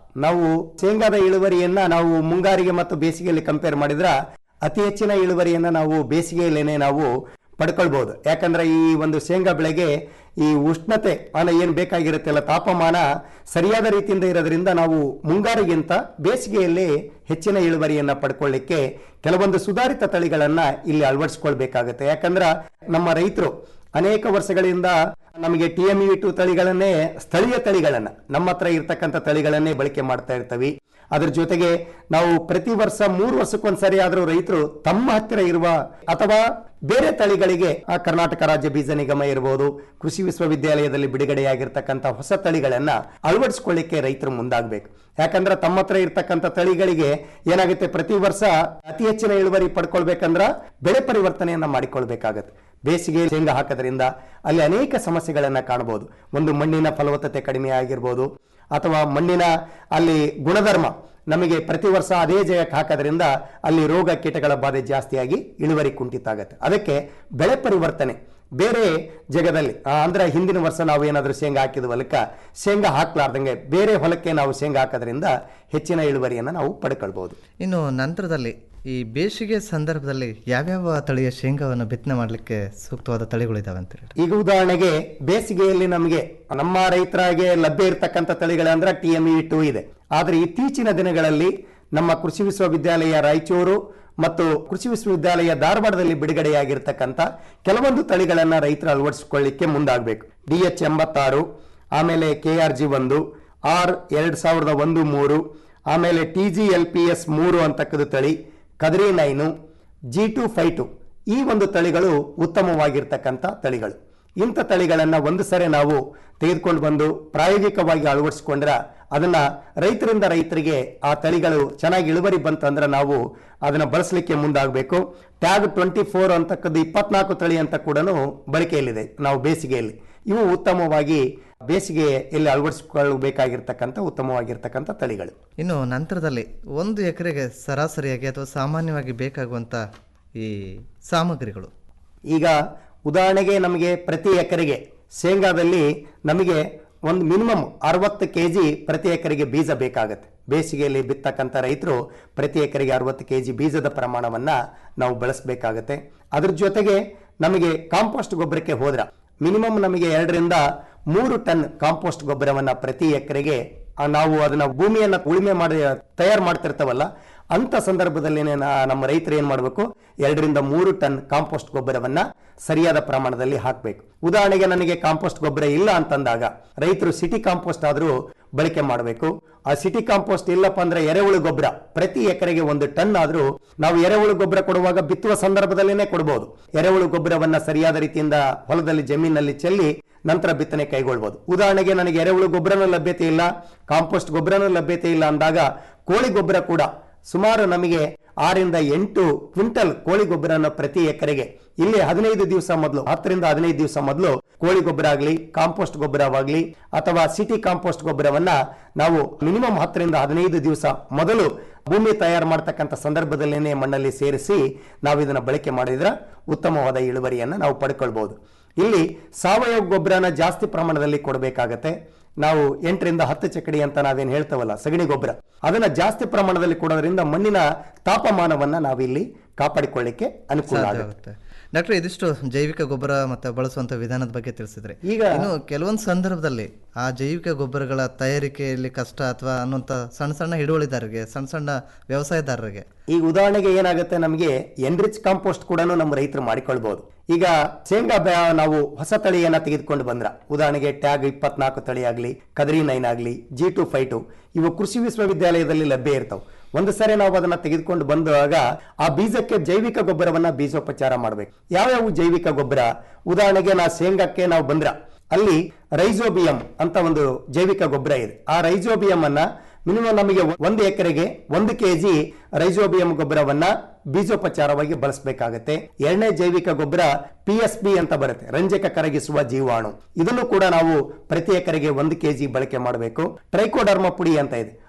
ನಾವು ಶೇಂಗಾದ ಇಳುವರಿಯನ್ನ ನಾವು ಮುಂಗಾರಿಗೆ ಮತ್ತು ಬೇಸಿಗೆಯಲ್ಲಿ ಕಂಪೇರ್ ಮಾಡಿದ್ರ ಅತಿ ಹೆಚ್ಚಿನ ಇಳುವರಿಯನ್ನ ನಾವು ಬೇಸಿಗೆಯಲ್ಲೇನೆ ನಾವು ಪಡ್ಕೊಳ್ಬಹುದು ಯಾಕಂದ್ರೆ ಈ ಒಂದು ಶೇಂಗಾ ಬೆಳೆಗೆ ಈ ಉಷ್ಣತೆ ಅಲ್ಲ ಏನು ಬೇಕಾಗಿರುತ್ತಲ್ಲ ತಾಪಮಾನ ಸರಿಯಾದ ರೀತಿಯಿಂದ ಇರೋದ್ರಿಂದ ನಾವು ಮುಂಗಾರಿಗಿಂತ ಬೇಸಿಗೆಯಲ್ಲಿ ಹೆಚ್ಚಿನ ಇಳುವರಿಯನ್ನ ಪಡ್ಕೊಳ್ಳಿಕ್ಕೆ ಕೆಲವೊಂದು ಸುಧಾರಿತ ತಳಿಗಳನ್ನ ಇಲ್ಲಿ ಅಳವಡಿಸ್ಕೊಳ್ಬೇಕಾಗತ್ತೆ ಯಾಕಂದ್ರೆ ನಮ್ಮ ರೈತರು ಅನೇಕ ವರ್ಷಗಳಿಂದ ನಮಗೆ ಟಿ ಎಂ ಇ ಟು ತಳಿಗಳನ್ನೇ ಸ್ಥಳೀಯ ತಳಿಗಳನ್ನ ನಮ್ಮ ಹತ್ರ ಇರ್ತಕ್ಕಂಥ ತಳಿಗಳನ್ನೇ ಬಳಕೆ ಮಾಡ್ತಾ ಇರ್ತೀವಿ ಅದ್ರ ಜೊತೆಗೆ ನಾವು ಪ್ರತಿ ವರ್ಷ ಮೂರು ವರ್ಷಕ್ಕೊಂದ್ಸರಿ ಆದ್ರೂ ರೈತರು ತಮ್ಮ ಹತ್ತಿರ ಇರುವ ಅಥವಾ ಬೇರೆ ತಳಿಗಳಿಗೆ ಆ ಕರ್ನಾಟಕ ರಾಜ್ಯ ಬೀಜ ನಿಗಮ ಇರಬಹುದು ಕೃಷಿ ವಿಶ್ವವಿದ್ಯಾಲಯದಲ್ಲಿ ಬಿಡುಗಡೆಯಾಗಿರ್ತಕ್ಕಂಥ ಹೊಸ ತಳಿಗಳನ್ನ ಅಳವಡಿಸ್ಕೊಳ್ಳಿಕ್ಕೆ ರೈತರು ಮುಂದಾಗಬೇಕು ಯಾಕಂದ್ರೆ ತಮ್ಮ ಹತ್ರ ಇರ್ತಕ್ಕಂಥ ತಳಿಗಳಿಗೆ ಏನಾಗುತ್ತೆ ಪ್ರತಿ ವರ್ಷ ಅತಿ ಹೆಚ್ಚಿನ ಇಳುವರಿ ಪಡ್ಕೊಳ್ಬೇಕಂದ್ರ ಬೆಳೆ ಪರಿವರ್ತನೆಯನ್ನ ಮಾಡಿಕೊಳ್ಬೇಕಾಗತ್ತೆ ಬೇಸಿಗೆ ಶೇಂಗಾ ಹಾಕೋದ್ರಿಂದ ಅಲ್ಲಿ ಅನೇಕ ಸಮಸ್ಯೆಗಳನ್ನ ಕಾಣಬಹುದು ಒಂದು ಮಣ್ಣಿನ ಫಲವತ್ತತೆ ಕಡಿಮೆ ಆಗಿರ್ಬೋದು ಅಥವಾ ಮಣ್ಣಿನ ಅಲ್ಲಿ ಗುಣಧರ್ಮ ನಮಗೆ ಪ್ರತಿ ವರ್ಷ ಅದೇ ಜಾಗಕ್ಕೆ ಹಾಕೋದ್ರಿಂದ ಅಲ್ಲಿ ರೋಗ ಕೀಟಗಳ ಬಾಧೆ ಜಾಸ್ತಿಯಾಗಿ ಇಳುವರಿ ಕುಂಠಿತ ಆಗುತ್ತೆ ಅದಕ್ಕೆ ಬೆಳೆ ಪರಿವರ್ತನೆ ಬೇರೆ ಜಗದಲ್ಲಿ ಆ, ಅಂದ್ರೆ ಹಿಂದಿನ ವರ್ಷ ನಾವು ಏನಾದರೂ ಶೇಂಗಾ ಹಾಕಿದ ಹೊಲಕ್ಕ ಶೇಂಗಾ ಹಾಕ್ಲಾರ್ದಂಗೆ ಬೇರೆ ಹೊಲಕ್ಕೆ ನಾವು ಶೇಂಗಾ ಹಾಕೋದ್ರಿಂದ ಹೆಚ್ಚಿನ ಇಳುವರಿಯನ್ನು ನಾವು ಪಡ್ಕೊಳ್ಬಹುದು ಇನ್ನು ನಂತರದಲ್ಲಿ ಈ ಬೇಸಿಗೆ ಸಂದರ್ಭದಲ್ಲಿ ಯಾವ್ಯಾವ ತಳಿಯ ಶೇಂಗಾವನ್ನು ಬಿತ್ತನೆ ಮಾಡಲಿಕ್ಕೆ ಸೂಕ್ತವಾದ ತಳಿಗಳಿದಾವೆ ಅಂತ ಹೇಳಿ ಈಗ ಉದಾಹರಣೆಗೆ ಬೇಸಿಗೆಯಲ್ಲಿ ನಮಗೆ ನಮ್ಮ ರೈತರಾಗೆ ಲಭ್ಯ ಇರತಕ್ಕಂಥ ತಳಿಗಳಂದ್ರೆ ಟಿ ಎಂ ಇ ಟೂ ಇದೆ ಆದ್ರೆ ಇತ್ತೀಚಿನ ದಿನಗಳಲ್ಲಿ ನಮ್ಮ ಕೃಷಿ ವಿಶ್ವವಿದ್ಯಾಲಯ ರಾಯಚೂರು ಮತ್ತು ಕೃಷಿ ವಿಶ್ವವಿದ್ಯಾಲಯ ಧಾರವಾಡದಲ್ಲಿ ಬಿಡುಗಡೆಯಾಗಿರ್ತಕ್ಕಂಥ ಕೆಲವೊಂದು ತಳಿಗಳನ್ನ ರೈತರು ಅಳವಡಿಸಿಕೊಳ್ಳಿಕ್ಕೆ ಮುಂದಾಗಬೇಕು ಡಿ ಎಚ್ ಎಂಬತ್ತಾರು ಆಮೇಲೆ ಕೆ ಆರ್ ಜಿ ಒಂದು ಆರ್ ಎರಡ್ ಸಾವಿರದ ಒಂದು ಮೂರು ಆಮೇಲೆ T G L P S ಮೂರು ಅಂತಕ್ಕದ್ದು ತಳಿ Kadri nine G two five two ಈ ಒಂದು ತಳಿಗಳು ಉತ್ತಮವಾಗಿರ್ತಕ್ಕಂಥ ತಳಿಗಳು ಇಂಥ ತಳಿಗಳನ್ನ ಒಂದು ಸರಿ ನಾವು ತೆಗೆದುಕೊಂಡು ಬಂದು ಪ್ರಾಯೋಗಿಕವಾಗಿ ಅಳವಡಿಸಿಕೊಂಡ್ರೆ ಅದನ್ನ ರೈತರಿಂದ ರೈತರಿಗೆ ಆ ತಳಿಗಳು ಚೆನ್ನಾಗಿ ಇಳುವರಿ ಬಂತಂದ್ರೆ ನಾವು ಅದನ್ನ ಬಳಸಲಿಕ್ಕೆ ಮುಂದಾಗಬೇಕು ಟ್ಯಾಗ್ ಟ್ವೆಂಟಿ ಫೋರ್ ಅಂತಕ್ಕದ್ದು ಇಪ್ಪತ್ನಾಲ್ಕು ತಳಿ ಅಂತ ಕೂಡ ಬಳಕೆಯಲ್ಲಿದೆ ನಾವು ಬೇಸಿಗೆಯಲ್ಲಿ ಇವು ಉತ್ತಮವಾಗಿ ಬೇಸಿಗೆಯಲ್ಲಿ ಅಳವಡಿಸಿಕೊಳ್ಳಬೇಕಾಗಿರ್ತಕ್ಕಂಥ ಉತ್ತಮವಾಗಿರ್ತಕ್ಕಂಥ ತಳಿಗಳು ಇನ್ನು ನಂತರದಲ್ಲಿ ಒಂದು ಎಕರೆಗೆ ಸರಾಸರಿಯಾಗಿ ಅಥವಾ ಸಾಮಾನ್ಯವಾಗಿ ಬೇಕಾಗುವಂಥ ಈ ಸಾಮಗ್ರಿಗಳು ಈಗ ಉದಾಹರಣೆಗೆ ನಮಗೆ ಪ್ರತಿ ಎಕರೆಗೆ ಶೇಂಗಾದಲ್ಲಿ ನಮಗೆ ಒಂದು ಮಿನಿಮಮ್ ಅರವತ್ತು ಕೆ ಜಿ ಪ್ರತಿ ಎಕರೆಗೆ ಬೀಜ ಬೇಕಾಗುತ್ತೆ ಬೇಸಿಗೆಯಲ್ಲಿ ಬಿತ್ತಕ್ಕಂಥ ರೈತರು ಪ್ರತಿ ಎಕರೆಗೆ ಅರವತ್ತು ಕೆ ಜಿ ಬೀಜದ ಪ್ರಮಾಣವನ್ನು ನಾವು ಬಳಸಬೇಕಾಗತ್ತೆ ಅದ್ರ ಜೊತೆಗೆ ನಮಗೆ ಕಾಂಪೋಸ್ಟ್ ಗೊಬ್ಬರಕ್ಕೆ ಹೋದ್ರ ಮಿನಿಮಮ್ ನಮಗೆ ಎರಡರಿಂದ ಮೂರು ಟನ್ ಕಾಂಪೋಸ್ಟ್ ಗೊಬ್ಬರವನ್ನು ಪ್ರತಿ ಎಕರೆಗೆ ಆ, ನಾವು ಅದನ್ನ ಭೂಮಿಯನ್ನ ಉಳುಮೆ ಮಾಡಿ ತಯಾರು ಮಾಡ್ತಿರ್ತವಲ್ಲ ಅಂತ ಸಂದರ್ಭದಲ್ಲಿ ನಮ್ಮ ರೈತರು ಏನ್ ಮಾಡಬೇಕು ಎರಡರಿಂದ ಮೂರು ಟನ್ ಕಾಂಪೋಸ್ಟ್ ಗೊಬ್ಬರವನ್ನ ಸರಿಯಾದ ಪ್ರಮಾಣದಲ್ಲಿ ಹಾಕಬೇಕು ಉದಾಹರಣೆಗೆ ನನಗೆ ಕಾಂಪೋಸ್ಟ್ ಗೊಬ್ಬರ ಇಲ್ಲ ಅಂತಂದಾಗ ರೈತರು ಸಿಟಿ ಕಾಂಪೋಸ್ಟ್ ಆದ್ರೂ ಬಳಕೆ ಮಾಡಬೇಕು ಆ ಸಿಟಿ ಕಾಂಪೋಸ್ಟ್ ಇಲ್ಲಪ್ಪ ಅಂದ್ರೆ ಎರೆಹುಳು ಗೊಬ್ಬರ ಪ್ರತಿ ಎಕರೆಗೆ ಒಂದು ಟನ್ ಆದ್ರೂ ನಾವು ಎರೆಹುಳು ಗೊಬ್ಬರ ಕೊಡುವಾಗ ಬಿತ್ತುವ ಸಂದರ್ಭದಲ್ಲೇನೆ ಕೊಡಬಹುದು ಎರೆಹುಳು ಗೊಬ್ಬರವನ್ನ ಸರಿಯಾದ ರೀತಿಯಿಂದ ಹೊಲದಲ್ಲಿ ಜಮೀನಲ್ಲಿ ಚೆಲ್ಲಿ ನಂತರ ಬಿತ್ತನೆ ಕೈಗೊಳ್ಬಹುದು ಉದಾಹರಣೆಗೆ ನನಗೆ ಎರೆಹುಳು ಗೊಬ್ಬರನೂ ಲಭ್ಯತೆ ಇಲ್ಲ ಕಾಂಪೋಸ್ಟ್ ಗೊಬ್ಬರನೂ ಲಭ್ಯತೆ ಇಲ್ಲ ಅಂದಾಗ ಕೋಳಿ ಗೊಬ್ಬರ ಕೂಡ ಸುಮಾರು ನಮಗೆ ಆರಿಂದ ಎಂಟು ಕ್ವಿಂಟಲ್ ಕೋಳಿ ಗೊಬ್ಬರನ ಪ್ರತಿ ಎಕರೆಗೆ ಇಲ್ಲಿ ಹದಿನೈದು ದಿವಸ ಮೊದಲು ಹತ್ತರಿಂದ ಹದಿನೈದು ದಿವಸ ಮೊದಲು ಕೋಳಿ ಗೊಬ್ಬರ ಆಗಲಿ ಕಾಂಪೋಸ್ಟ್ ಗೊಬ್ಬರವಾಗಲಿ ಅಥವಾ ಸಿಟಿ ಕಾಂಪೋಸ್ಟ್ ಗೊಬ್ಬರವನ್ನ ನಾವು ಮಿನಿಮಮ್ ಹತ್ತರಿಂದ ಹದಿನೈದು ದಿವಸ ಮೊದಲು ಭೂಮಿ ತಯಾರು ಮಾಡ್ತಕ್ಕಂಥ ಸಂದರ್ಭದಲ್ಲೇನೆ ಮಣ್ಣಲ್ಲಿ ಸೇರಿಸಿ ನಾವು ಇದನ್ನ ಬಳಕೆ ಮಾಡಿದ್ರೆ ಉತ್ತಮವಾದ ಇಳುವರಿಯನ್ನ ನಾವು ಪಡ್ಕೊಳ್ಬಹುದು ಇಲ್ಲಿ ಸಾವಯವ ಗೊಬ್ಬರನ ಜಾಸ್ತಿ ಪ್ರಮಾಣದಲ್ಲಿ ಕೊಡಬೇಕಾಗತ್ತೆ ನಾವು ಎಂಟರಿಂದ ಹತ್ತು ಚಕಡಿ ಅಂತ ನಾವೇನು ಹೇಳ್ತೇವಲ್ಲ ಸಗಣಿ ಗೊಬ್ಬರ ಅದನ್ನ ಜಾಸ್ತಿ ಪ್ರಮಾಣದಲ್ಲಿ ಕೊಡೋದ್ರಿಂದ ಮಣ್ಣಿನ ತಾಪಮಾನವನ್ನ ನಾವಿಲ್ಲಿ ಕಾಪಾಡಿಕೊಳ್ಳಿಕ್ಕೆ ಅನುಕೂಲ ಸಾಧ್ಯ ಆಗುತ್ತೆ ಆಗುತ್ತೆ ಡಾಕ್ಟರ್ ಇದಿಷ್ಟು ಜೈವಿಕ ಗೊಬ್ಬರ ಮತ್ತು ಬಳಸುವಂಥ ವಿಧಾನದ ಬಗ್ಗೆ ತಿಳಿಸಿದ್ರೆ ಈಗ ಇನ್ನು ಕೆಲವೊಂದು ಸಂದರ್ಭದಲ್ಲಿ ಆ ಜೈವಿಕ ಗೊಬ್ಬರಗಳ ತಯಾರಿಕೆಯಲ್ಲಿ ಕಷ್ಟ ಅಥವಾ ಅನ್ನುವಂಥ ಸಣ್ಣ ಸಣ್ಣ ಹಿಡುವಳಿದಾರರಿಗೆ ಸಣ್ಣ ಸಣ್ಣ ವ್ಯವಸಾಯದಾರರಿಗೆ ಈಗ ಉದಾಹರಣೆಗೆ ಏನಾಗುತ್ತೆ ನಮಗೆ ಎನ್ರಿಚ್ ಕಾಂಪೋಸ್ಟ್ ಕೂಡ ನಮ್ಮ ರೈತರು ಮಾಡಿಕೊಳ್ಬಹುದು ಈಗ ಶೇಂಗಾ ಬೆ- ನಾವು ಹೊಸ ತಳಿಯನ್ನ ತೆಗೆದುಕೊಂಡು ಬಂದ್ರ ಉದಾಹರಣೆಗೆ ಟ್ಯಾಗ್ ಇಪ್ಪತ್ನಾಲ್ಕು ತಳಿ ಆಗಲಿ ಕದ್ರಿ ನೈನ್ ಆಗಲಿ ಜಿ ಟು ಫೈ ಟು ಇವು ಕೃಷಿ ವಿಶ್ವವಿದ್ಯಾಲಯದಲ್ಲಿ ಲಭ್ಯ ಇರ್ತಾವೆ ಒಂದು ಸರಿ ನಾವು ಅದನ್ನ ತೆಗೆದುಕೊಂಡು ಬಂದಾಗ ಆ ಬೀಜಕ್ಕೆ ಜೈವಿಕ ಗೊಬ್ಬರವನ್ನ ಬೀಜೋಪಚಾರ ಮಾಡಬೇಕು ಯಾವ್ಯಾವ ಜೈವಿಕ ಗೊಬ್ಬರ ಉದಾಹರಣೆಗೆ ನಾ ಶೇಂಗಾಕ್ಕೆ ನಾವು ಬಂದ್ರ ಅಲ್ಲಿ ರೈಜೋಬಿಯಂ ಅಂತ ಒಂದು ಜೈವಿಕ ಗೊಬ್ಬರ ಇದೆ ಆ ರೈಜೋಬಿಯಂ ಅನ್ನ ಮಿನಿಮಮ್ ನಮಗೆ ಒಂದು ಎಕರೆಗೆ ಒಂದು ಕೆಜಿ ರೈಜೋಬಿಯಂ ಗೊಬ್ಬರವನ್ನ ಬೀಜೋಪಚಾರವಾಗಿ ಬಳಸಬೇಕಾಗತ್ತೆ ಎರಡನೇ ಜೈವಿಕ ಗೊಬ್ಬರ ಪಿ ಎಸ್ ಬಿ ಅಂತ ಬರುತ್ತೆ ರಂಜಕ ಕರಗಿಸುವ ಜೀವಾಣು ಇದನ್ನು ಕೂಡ ನಾವು ಪ್ರತಿ ಎಕರೆಗೆ ಒಂದು ಕೆಜಿ ಬಳಕೆ ಮಾಡಬೇಕು ಟ್ರೈಕೋಡರ್ಮ ಪುಡಿ ಅಂತ ಇದೆ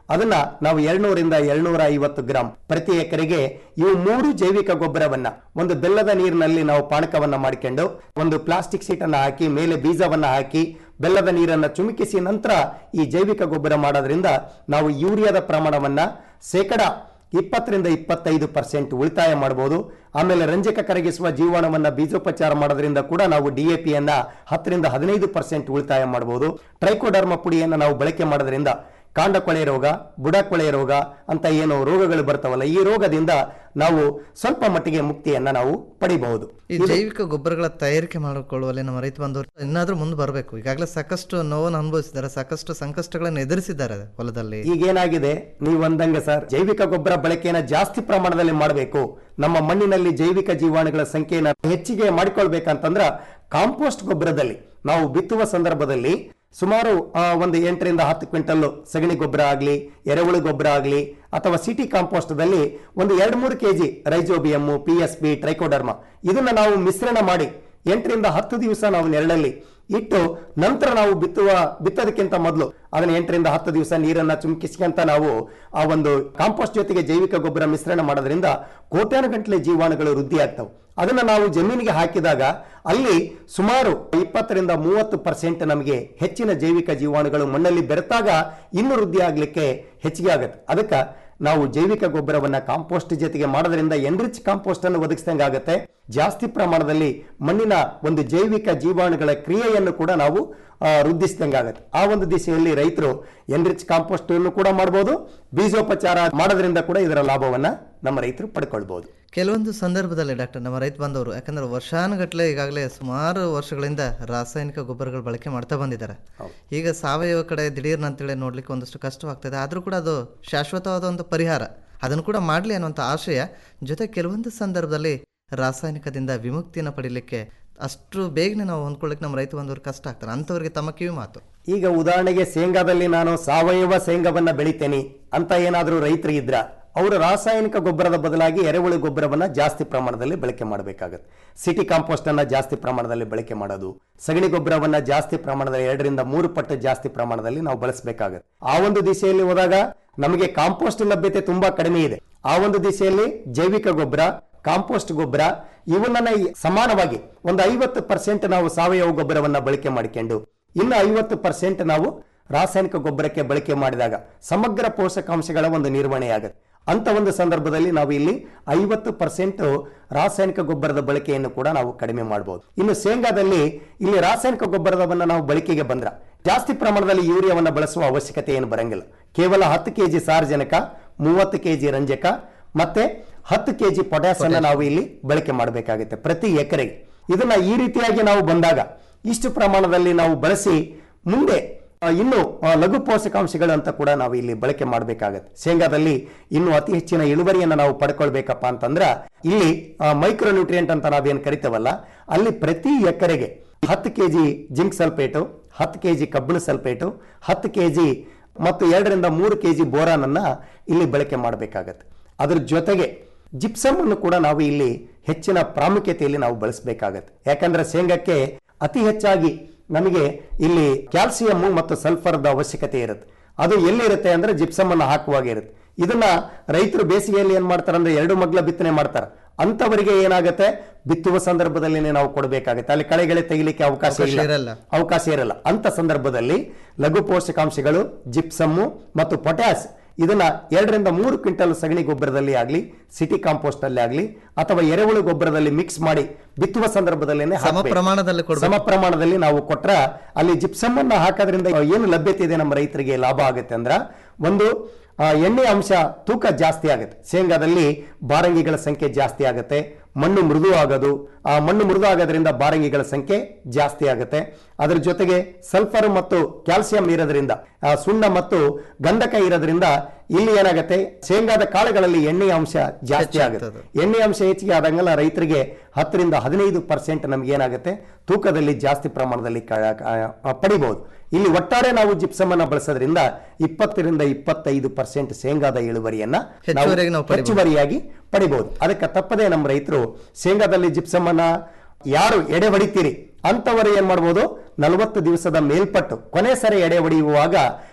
ಅದನ್ನ ನಾವು ಎರಡ್ನೂರಿಂದ ಎರಡ್ನೂರ ಐವತ್ತು ಗ್ರಾಂ ಪ್ರತಿ ಎಕರೆಗೆ ಇವು ಮೂರು ಜೈವಿಕ ಗೊಬ್ಬರವನ್ನ ಒಂದು ಬೆಲ್ಲದ ನೀರಿನಲ್ಲಿ ನಾವು ಪಾನಕವನ್ನ ಮಾಡಿಕೊಂಡು ಒಂದು ಪ್ಲಾಸ್ಟಿಕ್ ಶೀಟ್ ಅನ್ನ ಹಾಕಿ ಮೇಲೆ ಬೀಜವನ್ನ ಹಾಕಿ ಬೆಲ್ಲದ ನೀರನ್ನ ಚುಮುಕಿಸಿ ನಂತರ ಈ ಜೈವಿಕ ಗೊಬ್ಬರ ಮಾಡೋದ್ರಿಂದ ನಾವು ಯೂರಿಯಾದ ಪ್ರಮಾಣವನ್ನ ಶೇಕಡ ಇಪ್ಪತ್ತರಿಂದ ಇಪ್ಪತ್ತೈದು ಪರ್ಸೆಂಟ್ ಉಳಿತಾಯ ಮಾಡಬಹುದು ಆಮೇಲೆ ರಂಜಕ ಕರಗಿಸುವ ಜೀವಾಣುವನ್ನ ಬೀಜೋಪಚಾರ ಮಾಡೋದ್ರಿಂದ ಕೂಡ ನಾವು ಡಿಎಪಿಯನ್ನ ಹತ್ತರಿಂದ ಹದಿನೈದು ಪರ್ಸೆಂಟ್ ಉಳಿತಾಯ ಮಾಡಬಹುದು ಟ್ರೈಕೋಡರ್ಮ ಪುಡಿಯನ್ನು ನಾವು ಬಳಕೆ ಮಾಡೋದ್ರಿಂದ ಕಾಂಡ ಕೊಳೆ ರೋಗ ಬುಡ ಕೊಳೆ ರೋಗ ಅಂತ ಏನು ರೋಗಗಳು ಬರ್ತಾವಲ್ಲ ಈ ರೋಗದಿಂದ ನಾವು ಸ್ವಲ್ಪ ಮಟ್ಟಿಗೆ ಮುಕ್ತಿಯನ್ನ ನಾವು ಪಡಿಬಹುದು ಈ ಜೈವಿಕ ಗೊಬ್ಬರಗಳ ತಯಾರಿಕೆ ಮಾಡಿಕೊಳ್ಳುವಲ್ಲಿ ನಮ್ಮ ರೈತ ಬಂದವರು ಇನ್ನಾದ್ರೂ ಮುಂದೆ ಬರಬೇಕು ಈಗಾಗಲೇ ಸಾಕಷ್ಟು ನೋವನ್ನು ಅನುಭವಿಸಿದ್ದಾರೆ ಸಾಕಷ್ಟು ಸಂಕಷ್ಟಗಳನ್ನು ಎದುರಿಸಿದ್ದಾರೆ ಹೊಲದಲ್ಲಿ ಈಗೇನಾಗಿದೆ ನೀವು ಅಂದಂಗೆ ಸರ್ ಜೈವಿಕ ಗೊಬ್ಬರ ಬಳಕೆಯನ್ನ ಜಾಸ್ತಿ ಪ್ರಮಾಣದಲ್ಲಿ ಮಾಡಬೇಕು ನಮ್ಮ ಮಣ್ಣಿನಲ್ಲಿ ಜೈವಿಕ ಜೀವಾಣುಗಳ ಸಂಖ್ಯೆಯನ್ನು ಹೆಚ್ಚಿಗೆ ಮಾಡಿಕೊಳ್ಬೇಕಂತಂದ್ರ ಕಾಂಪೋಸ್ಟ್ ಗೊಬ್ಬರದಲ್ಲಿ ನಾವು ಬಿತ್ತುವ ಸಂದರ್ಭದಲ್ಲಿ ಸುಮಾರು ಆ, ಒಂದು ಎಂಟರಿಂದ ಹತ್ತು ಕ್ವಿಂಟಲ್ ಸಗಣಿ ಗೊಬ್ಬರ ಆಗಲಿ ಎರೆಹುಳು ಗೊಬ್ಬರ ಆಗಲಿ ಅಥವಾ ಸಿಟಿ ಕಾಂಪೋಸ್ಟ್ದಲ್ಲಿ ಒಂದು ಎರಡು ಮೂರು kg rhizobium P S B trichoderma ಇದನ್ನ ನಾವು ಮಿಶ್ರಣ ಮಾಡಿ ಎಂಟರಿಂದ ಹತ್ತು ದಿವಸ ನಾವು ನೆರಳಲ್ಲಿ ಇಟ್ಟು ನಂತರ ನಾವು ಬಿತ್ತುವ ಬಿತ್ತೋದಕ್ಕಿಂತ ಮೊದಲು ಅದನ್ನ ಎಂಟರಿಂದ ಹತ್ತು ದಿವಸ ನೀರನ್ನ ಚುಮಕಿಸ್ಕೊಂತ ನಾವು ಆ ಒಂದು ಕಾಂಪೋಸ್ಟ್ ಜೊತೆಗೆ ಜೈವಿಕ ಗೊಬ್ಬರ ಮಿಶ್ರಣ ಮಾಡೋದ್ರಿಂದ ಕೋಟ್ಯಾನು ಗಂಟಲೆ ಜೀವಾಣುಗಳು ವೃದ್ಧಿ ಆಗ್ತವೆ ಅದನ್ನ ನಾವು ಜಮೀನಿಗೆ ಹಾಕಿದಾಗ ಅಲ್ಲಿ ಸುಮಾರು ಇಪ್ಪತ್ತರಿಂದ ಮೂವತ್ತು ಪರ್ಸೆಂಟ್ ನಮಗೆ ಹೆಚ್ಚಿನ ಜೈವಿಕ ಜೀವಾಣುಗಳು ಮಣ್ಣಲ್ಲಿ ಬೆರೆತಾಗ ಇನ್ನೂ ವೃದ್ಧಿ ಆಗ್ಲಿಕ್ಕೆ ಹೆಚ್ಚಿಗೆ ಆಗುತ್ತೆ ಅದಕ್ಕೆ ನಾವು ಜೈವಿಕ ಗೊಬ್ಬರವನ್ನ ಕಾಂಪೋಸ್ಟ್ ಜೊತೆಗೆ ಮಾಡೋದ್ರಿಂದ ಎನ್ರಿಚ್ ಕಾಂಪೋಸ್ಟ್ ಅನ್ನು ಒದಗಿಸಿದಂಗೆ ಆಗುತ್ತೆ ಜಾಸ್ತಿ ಪ್ರಮಾಣದಲ್ಲಿ ಮಣ್ಣಿನ ಒಂದು ಜೈವಿಕ ಜೀವಾಣುಗಳ ಕ್ರಿಯೆಯನ್ನು ಕೂಡ ನಾವು ಆ, ವೃದ್ಧಿಸಿದಂಗೆ ಆಗುತ್ತೆ ಆ ಒಂದು ದಿಶೆಯಲ್ಲಿ ರೈತರು ಎನ್ರಿಚ್ ಕಾಂಪೋಸ್ಟ್ ಅನ್ನು ಕೂಡ ಮಾಡಬಹುದು ಬೀಜೋಪಚಾರ ಮಾಡೋದ್ರಿಂದ ಕೂಡ ಇದರ ಲಾಭವನ್ನ ನಮ್ಮ ರೈತರು ಪಡ್ಕೊಳ್ಬಹುದು ಕೆಲವೊಂದು ಸಂದರ್ಭದಲ್ಲಿ ಡಾಕ್ಟರ್ ನಮ್ಮ ರೈತ ಬಂದವರು ಯಾಕಂದ್ರೆ ವರ್ಷಾನುಗಟ್ಟಲೆ ಈಗಾಗಲೇ ಸುಮಾರು ವರ್ಷಗಳಿಂದ ರಾಸಾಯನಿಕ ಗೊಬ್ಬರಗಳು ಬಳಕೆ ಮಾಡ್ತಾ ಬಂದಿದ್ದಾರೆ ಈಗ ಸಾವಯವ ಕಡೆ ದಿಢೀರ್ನ ಅಂತೇಳಿ ನೋಡ್ಲಿಕ್ಕೆ ಒಂದಷ್ಟು ಕಷ್ಟವಾಗ್ತದೆ ಆದರೂ ಕೂಡ ಅದು ಶಾಶ್ವತವಾದ ಒಂದು ಪರಿಹಾರ ಅದನ್ನು ಕೂಡ ಮಾಡಲಿ ಅನ್ನುವಂಥ ಆಶಯ ಜೊತೆ ಕೆಲವೊಂದು ಸಂದರ್ಭದಲ್ಲಿ ರಾಸಾಯನಿಕದಿಂದ ವಿಮುಕ್ತಿಯನ್ನು ಪಡಿಲಿಕ್ಕೆ ಅಷ್ಟು ಬೇಗನೆ ನಾವು ಹೊಂದ್ಕೊಳ್ಳಿಕ್ಕೆ ನಮ್ಮ ರೈತ ಬಂದವರು ಕಷ್ಟ ಆಗ್ತಾರೆ ಅಂಥವ್ರಿಗೆ ತಮ್ಮ ಕಿವಿ ಮಾತು ಈಗ ಉದಾಹರಣೆಗೆ ಶೇಂಗಾದಲ್ಲಿ ನಾನು ಸಾವಯವ ಶೇಂಗಾವನ್ನ ಬೆಳಿತೇನೆ ಅಂತ ಏನಾದರೂ ರೈತರು ಇದ್ರ ಅವರು ರಾಸಾಯನಿಕ ಗೊಬ್ಬರದ ಬದಲಾಗಿ ಎರೆಹುಳು ಗೊಬ್ಬರವನ್ನ ಜಾಸ್ತಿ ಪ್ರಮಾಣದಲ್ಲಿ ಬಳಕೆ ಮಾಡಬೇಕಾಗತ್ತೆ ಸಿಟಿ ಕಾಂಪೋಸ್ಟ್ ಅನ್ನ ಜಾಸ್ತಿ ಪ್ರಮಾಣದಲ್ಲಿ ಬಳಕೆ ಮಾಡೋದು ಸಗಣಿ ಗೊಬ್ಬರವನ್ನ ಜಾಸ್ತಿ ಪ್ರಮಾಣದಲ್ಲಿ ಎರಡರಿಂದ ಮೂರು ಪಟ್ಟು ಜಾಸ್ತಿ ಪ್ರಮಾಣದಲ್ಲಿ ನಾವು ಬಳಸಬೇಕಾಗತ್ತೆ ಆ ಒಂದು ದಿಶೆಯಲ್ಲಿ ಹೋದಾಗ ನಮಗೆ ಕಾಂಪೋಸ್ಟ್ ಲಭ್ಯತೆ ತುಂಬಾ ಕಡಿಮೆ ಇದೆ ಆ ಒಂದು ದಿಶೆಯಲ್ಲಿ ಜೈವಿಕ ಗೊಬ್ಬರ ಕಾಂಪೋಸ್ಟ್ ಗೊಬ್ಬರ ಇವನ್ನ ಈ ಸಮಾನವಾಗಿ ಒಂದು ಐವತ್ತು ಪರ್ಸೆಂಟ್ ನಾವು ಸಾವಯವ ಗೊಬ್ಬರವನ್ನ ಬಳಕೆ ಮಾಡಿಕೊಂಡು ಇನ್ನು ಐವತ್ತು ಪರ್ಸೆಂಟ್ ನಾವು ರಾಸಾಯನಿಕ ಗೊಬ್ಬರಕ್ಕೆ ಬಳಕೆ ಮಾಡಿದಾಗ ಸಮಗ್ರ ಪೋಷಕಾಂಶಗಳ ಒಂದು ನಿರ್ವಹಣೆ ಆಗುತ್ತೆ ಅಂತ ಒಂದು ಸಂದರ್ಭದಲ್ಲಿ ನಾವು ಇಲ್ಲಿ ಐವತ್ತು ಪರ್ಸೆಂಟ್ ರಾಸಾಯನಿಕ ಗೊಬ್ಬರದ ಬಳಕೆಯನ್ನು ಕೂಡ ನಾವು ಕಡಿಮೆ ಮಾಡಬಹುದು ಇನ್ನು ಶೇಂಗಾದಲ್ಲಿ ಇಲ್ಲಿ ರಾಸಾಯನಿಕ ಗೊಬ್ಬರವನ್ನ ನಾವು ಬಳಕೆಗೆ ಬಂದ್ರ ಜಾಸ್ತಿ ಪ್ರಮಾಣದಲ್ಲಿ ಯೂರಿಯಾವನ್ನ ಬಳಸುವ ಅವಶ್ಯಕತೆ ಏನು ಬರಂಗಿಲ್ಲ ಕೇವಲ ಹತ್ತು ಕೆಜಿ ಸಾರಜನಕ ಮೂವತ್ತು ಕೆಜಿ ರಂಜಕ ಮತ್ತೆ ಹತ್ತು ಕೆಜಿ ಪೊಟ್ಯಾಸ್ ಅನ್ನ ನಾವು ಇಲ್ಲಿ ಬಳಕೆ ಮಾಡಬೇಕಾಗುತ್ತೆ ಪ್ರತಿ ಎಕರೆಗೆ ಇದನ್ನ ಈ ರೀತಿಯಾಗಿ ನಾವು ಬಂದಾಗ ಇಷ್ಟು ಪ್ರಮಾಣದಲ್ಲಿ ನಾವು ಬಳಸಿ ಮುಂದೆ ಆ, ಇನ್ನು ಆ, ಲಘು ಪೋಷಕಾಂಶಗಳು ಅಂತ ಕೂಡ ನಾವು ಇಲ್ಲಿ ಬಳಕೆ ಮಾಡಬೇಕಾಗತ್ತೆ ಶೇಂಗಾದಲ್ಲಿ ಇನ್ನು ಅತಿ ಹೆಚ್ಚಿನ ಇಳುವರಿಯನ್ನು ನಾವು ಪಡ್ಕೊಳ್ಬೇಕಪ್ಪ ಅಂತಂದ್ರ ಇಲ್ಲಿ ಮೈಕ್ರೋ ನ್ಯೂಟ್ರಿಯೆಂಟ್ ಅಂತ ನಾವೇನು ಕರಿತೇವಲ್ಲ ಅಲ್ಲಿ ಪ್ರತಿ ಎಕರೆಗೆ ಹತ್ತು ಕೆಜಿ ಜಿಂಕ್ ಸಲ್ಫೇಟು ಹತ್ತು ಕೆಜಿ ಕಬ್ಬಿಣ ಸಲ್ಫೇಟು ಹತ್ತು ಕೆಜಿ ಮತ್ತು ಎರಡರಿಂದ ಮೂರು ಕೆಜಿ ಬೋರಾನ್ ಅನ್ನ ಇಲ್ಲಿ ಬಳಕೆ ಮಾಡಬೇಕಾಗತ್ತೆ ಅದ್ರ ಜೊತೆಗೆ ಜಿಪ್ಸಮ್ ಅನ್ನು ಕೂಡ ನಾವು ಇಲ್ಲಿ ಹೆಚ್ಚಿನ ಪ್ರಾಮುಖ್ಯತೆಯಲ್ಲಿ ನಾವು ಬಳಸಬೇಕಾಗತ್ತೆ ಯಾಕಂದ್ರೆ ಶೇಂಗಕ್ಕೆ ಅತಿ ಹೆಚ್ಚಾಗಿ ನಮಗೆ ಇಲ್ಲಿ ಕ್ಯಾಲ್ಸಿಯಂ ಮತ್ತು ಸಲ್ಫರ್ದ ಅವಶ್ಯಕತೆ ಇರುತ್ತೆ ಅದು ಎಲ್ಲಿರುತ್ತೆ ಅಂದ್ರೆ ಜಿಪ್ಸಮ್ ಅನ್ನು ಹಾಕುವಾಗ ಇರುತ್ತೆ ಇದನ್ನ ರೈತರು ಬೇಸಿಗೆಯಲ್ಲಿ ಏನ್ ಮಾಡ್ತಾರೆ ಅಂದ್ರೆ ಎರಡು ಮಗ್ಲ ಬಿತ್ತನೆ ಮಾಡ್ತಾರೆ ಅಂತವರಿಗೆ ಏನಾಗುತ್ತೆ ಬಿತ್ತುವ ಸಂದರ್ಭದಲ್ಲಿ ನಾವು ಕೊಡಬೇಕಾಗುತ್ತೆ ಅಲ್ಲಿ ಕಳೆಗಳೆ ತೆಗಿಲಿಕ್ಕೆ ಅವಕಾಶ ಅವಕಾಶ ಇಲ್ಲ ಇರಲ್ಲ. ಅವಕಾಶ ಇರಲ್ಲ ಅಂತ ಸಂದರ್ಭದಲ್ಲಿ ಲಘು ಪೋಷಕಾಂಶಗಳು ಜಿಪ್ಸಮ್ಮು ಮತ್ತು ಪೊಟ್ಯಾಸ್ ಇದನ್ನ ಎರಡರಿಂದ ಮೂರು ಕ್ವಿಂಟಲ್ ಸಗಣಿ ಗೊಬ್ಬರದಲ್ಲಿ ಆಗಲಿ ಸಿಟಿ ಕಾಂಪೋಸ್ಟ್ ಅಲ್ಲಿ ಆಗಲಿ ಅಥವಾ ಎರೆಹುಳು ಗೊಬ್ಬರದಲ್ಲಿ ಮಿಕ್ಸ್ ಮಾಡಿ ಬಿತ್ತುವ ಸಂದರ್ಭದಲ್ಲಿ ಸಮ ಪ್ರಮಾಣದಲ್ಲಿ ಕೊಡ್ಬೇಕು. ಸಮ ಪ್ರಮಾಣದಲ್ಲಿ ನಾವು ಕೊಟ್ರ ಅಲ್ಲಿ ಜಿಪ್ಸಮ್ ಅನ್ನ ಹಾಕೋದ್ರಿಂದ ಏನು ಲಭ್ಯತೆ ಇದೆ ನಮ್ಮ ರೈತರಿಗೆ ಲಾಭ ಆಗುತ್ತೆ ಅಂದ್ರ ಒಂದು ಆ, ಎಣ್ಣೆ ಅಂಶ ತೂಕ ಜಾಸ್ತಿ ಆಗುತ್ತೆ ಶೇಂಗಾದಲ್ಲಿ ಬಾರಂಗಿಗಳ ಸಂಖ್ಯೆ ಜಾಸ್ತಿ ಆಗುತ್ತೆ ಮಣ್ಣು ಮೃದು ಆಗೋದು ಆ ಮಣ್ಣು ಮೃದು ಆಗೋದ್ರಿಂದ ಬಾರಂಗಿಗಳ ಸಂಖ್ಯೆ ಜಾಸ್ತಿ ಆಗುತ್ತೆ ಅದರ ಜೊತೆಗೆ ಸಲ್ಫರ್ ಮತ್ತು ಕ್ಯಾಲ್ಸಿಯಂ ಇರೋದ್ರಿಂದ ಆ, ಸುಣ್ಣ ಮತ್ತು ಗಂಧಕ ಇರೋದ್ರಿಂದ ಇಲ್ಲಿ ಏನಾಗುತ್ತೆ ಶೇಂಗಾದ ಕಾಳುಗಳಲ್ಲಿ ಎಣ್ಣೆಯ ಅಂಶ ಜಾಸ್ತಿ ಆಗುತ್ತೆ ಎಣ್ಣೆ ಅಂಶ ಹೆಚ್ಚಿಗೆ ಆದಂಗೆಲ್ಲ ರೈತರಿಗೆ ಹತ್ತರಿಂದ ಹದಿನೈದು ಪರ್ಸೆಂಟ್ ನಮ್ಗೆ ಏನಾಗುತ್ತೆ ತೂಕದಲ್ಲಿ ಜಾಸ್ತಿ ಪ್ರಮಾಣದಲ್ಲಿ ಕ- ಕ- ಪಡಿಬಹುದು ಇಲ್ಲಿ ಒಟ್ಟಾರೆ ನಾವು ಜಿಪ್ಸಮ್ ಅನ್ನ ಬಳಸೋದ್ರಿಂದ ಇಪ್ಪತ್ತರಿಂದ ಇಪ್ಪತ್ತೈದು ಪರ್ಸೆಂಟ್ ಶೇಂಗಾದ ಇಳುವರಿಯನ್ನ ನಾವು ಹೆಚ್ಚುವರಿಯಾಗಿ ನಾವು ಪಡಿಬಹುದು. ಹೆಚ್ಚುವರಿಯಾಗಿ ಪಡಿಬಹುದು ಅದಕ್ಕೆ ತಪ್ಪದೆ ನಮ್ಮ ರೈತರು ಶೇಂಗಾದಲ್ಲಿ ಜಿಪ್ಸಮ್ ಅನ್ನ ಯಾರು ಎಡೆ ಹೊಡಿತೀರಿ ಅಂತವರು ಏನ್ ಮಾಡ್ಬೋದು ನಲವತ್ತು ದಿವಸದ ಮೇಲ್ಪಟ್ಟು ಕೊನೆ ಸರಿ ಎಡೆ ಹೊಡೆಯುವಾಗ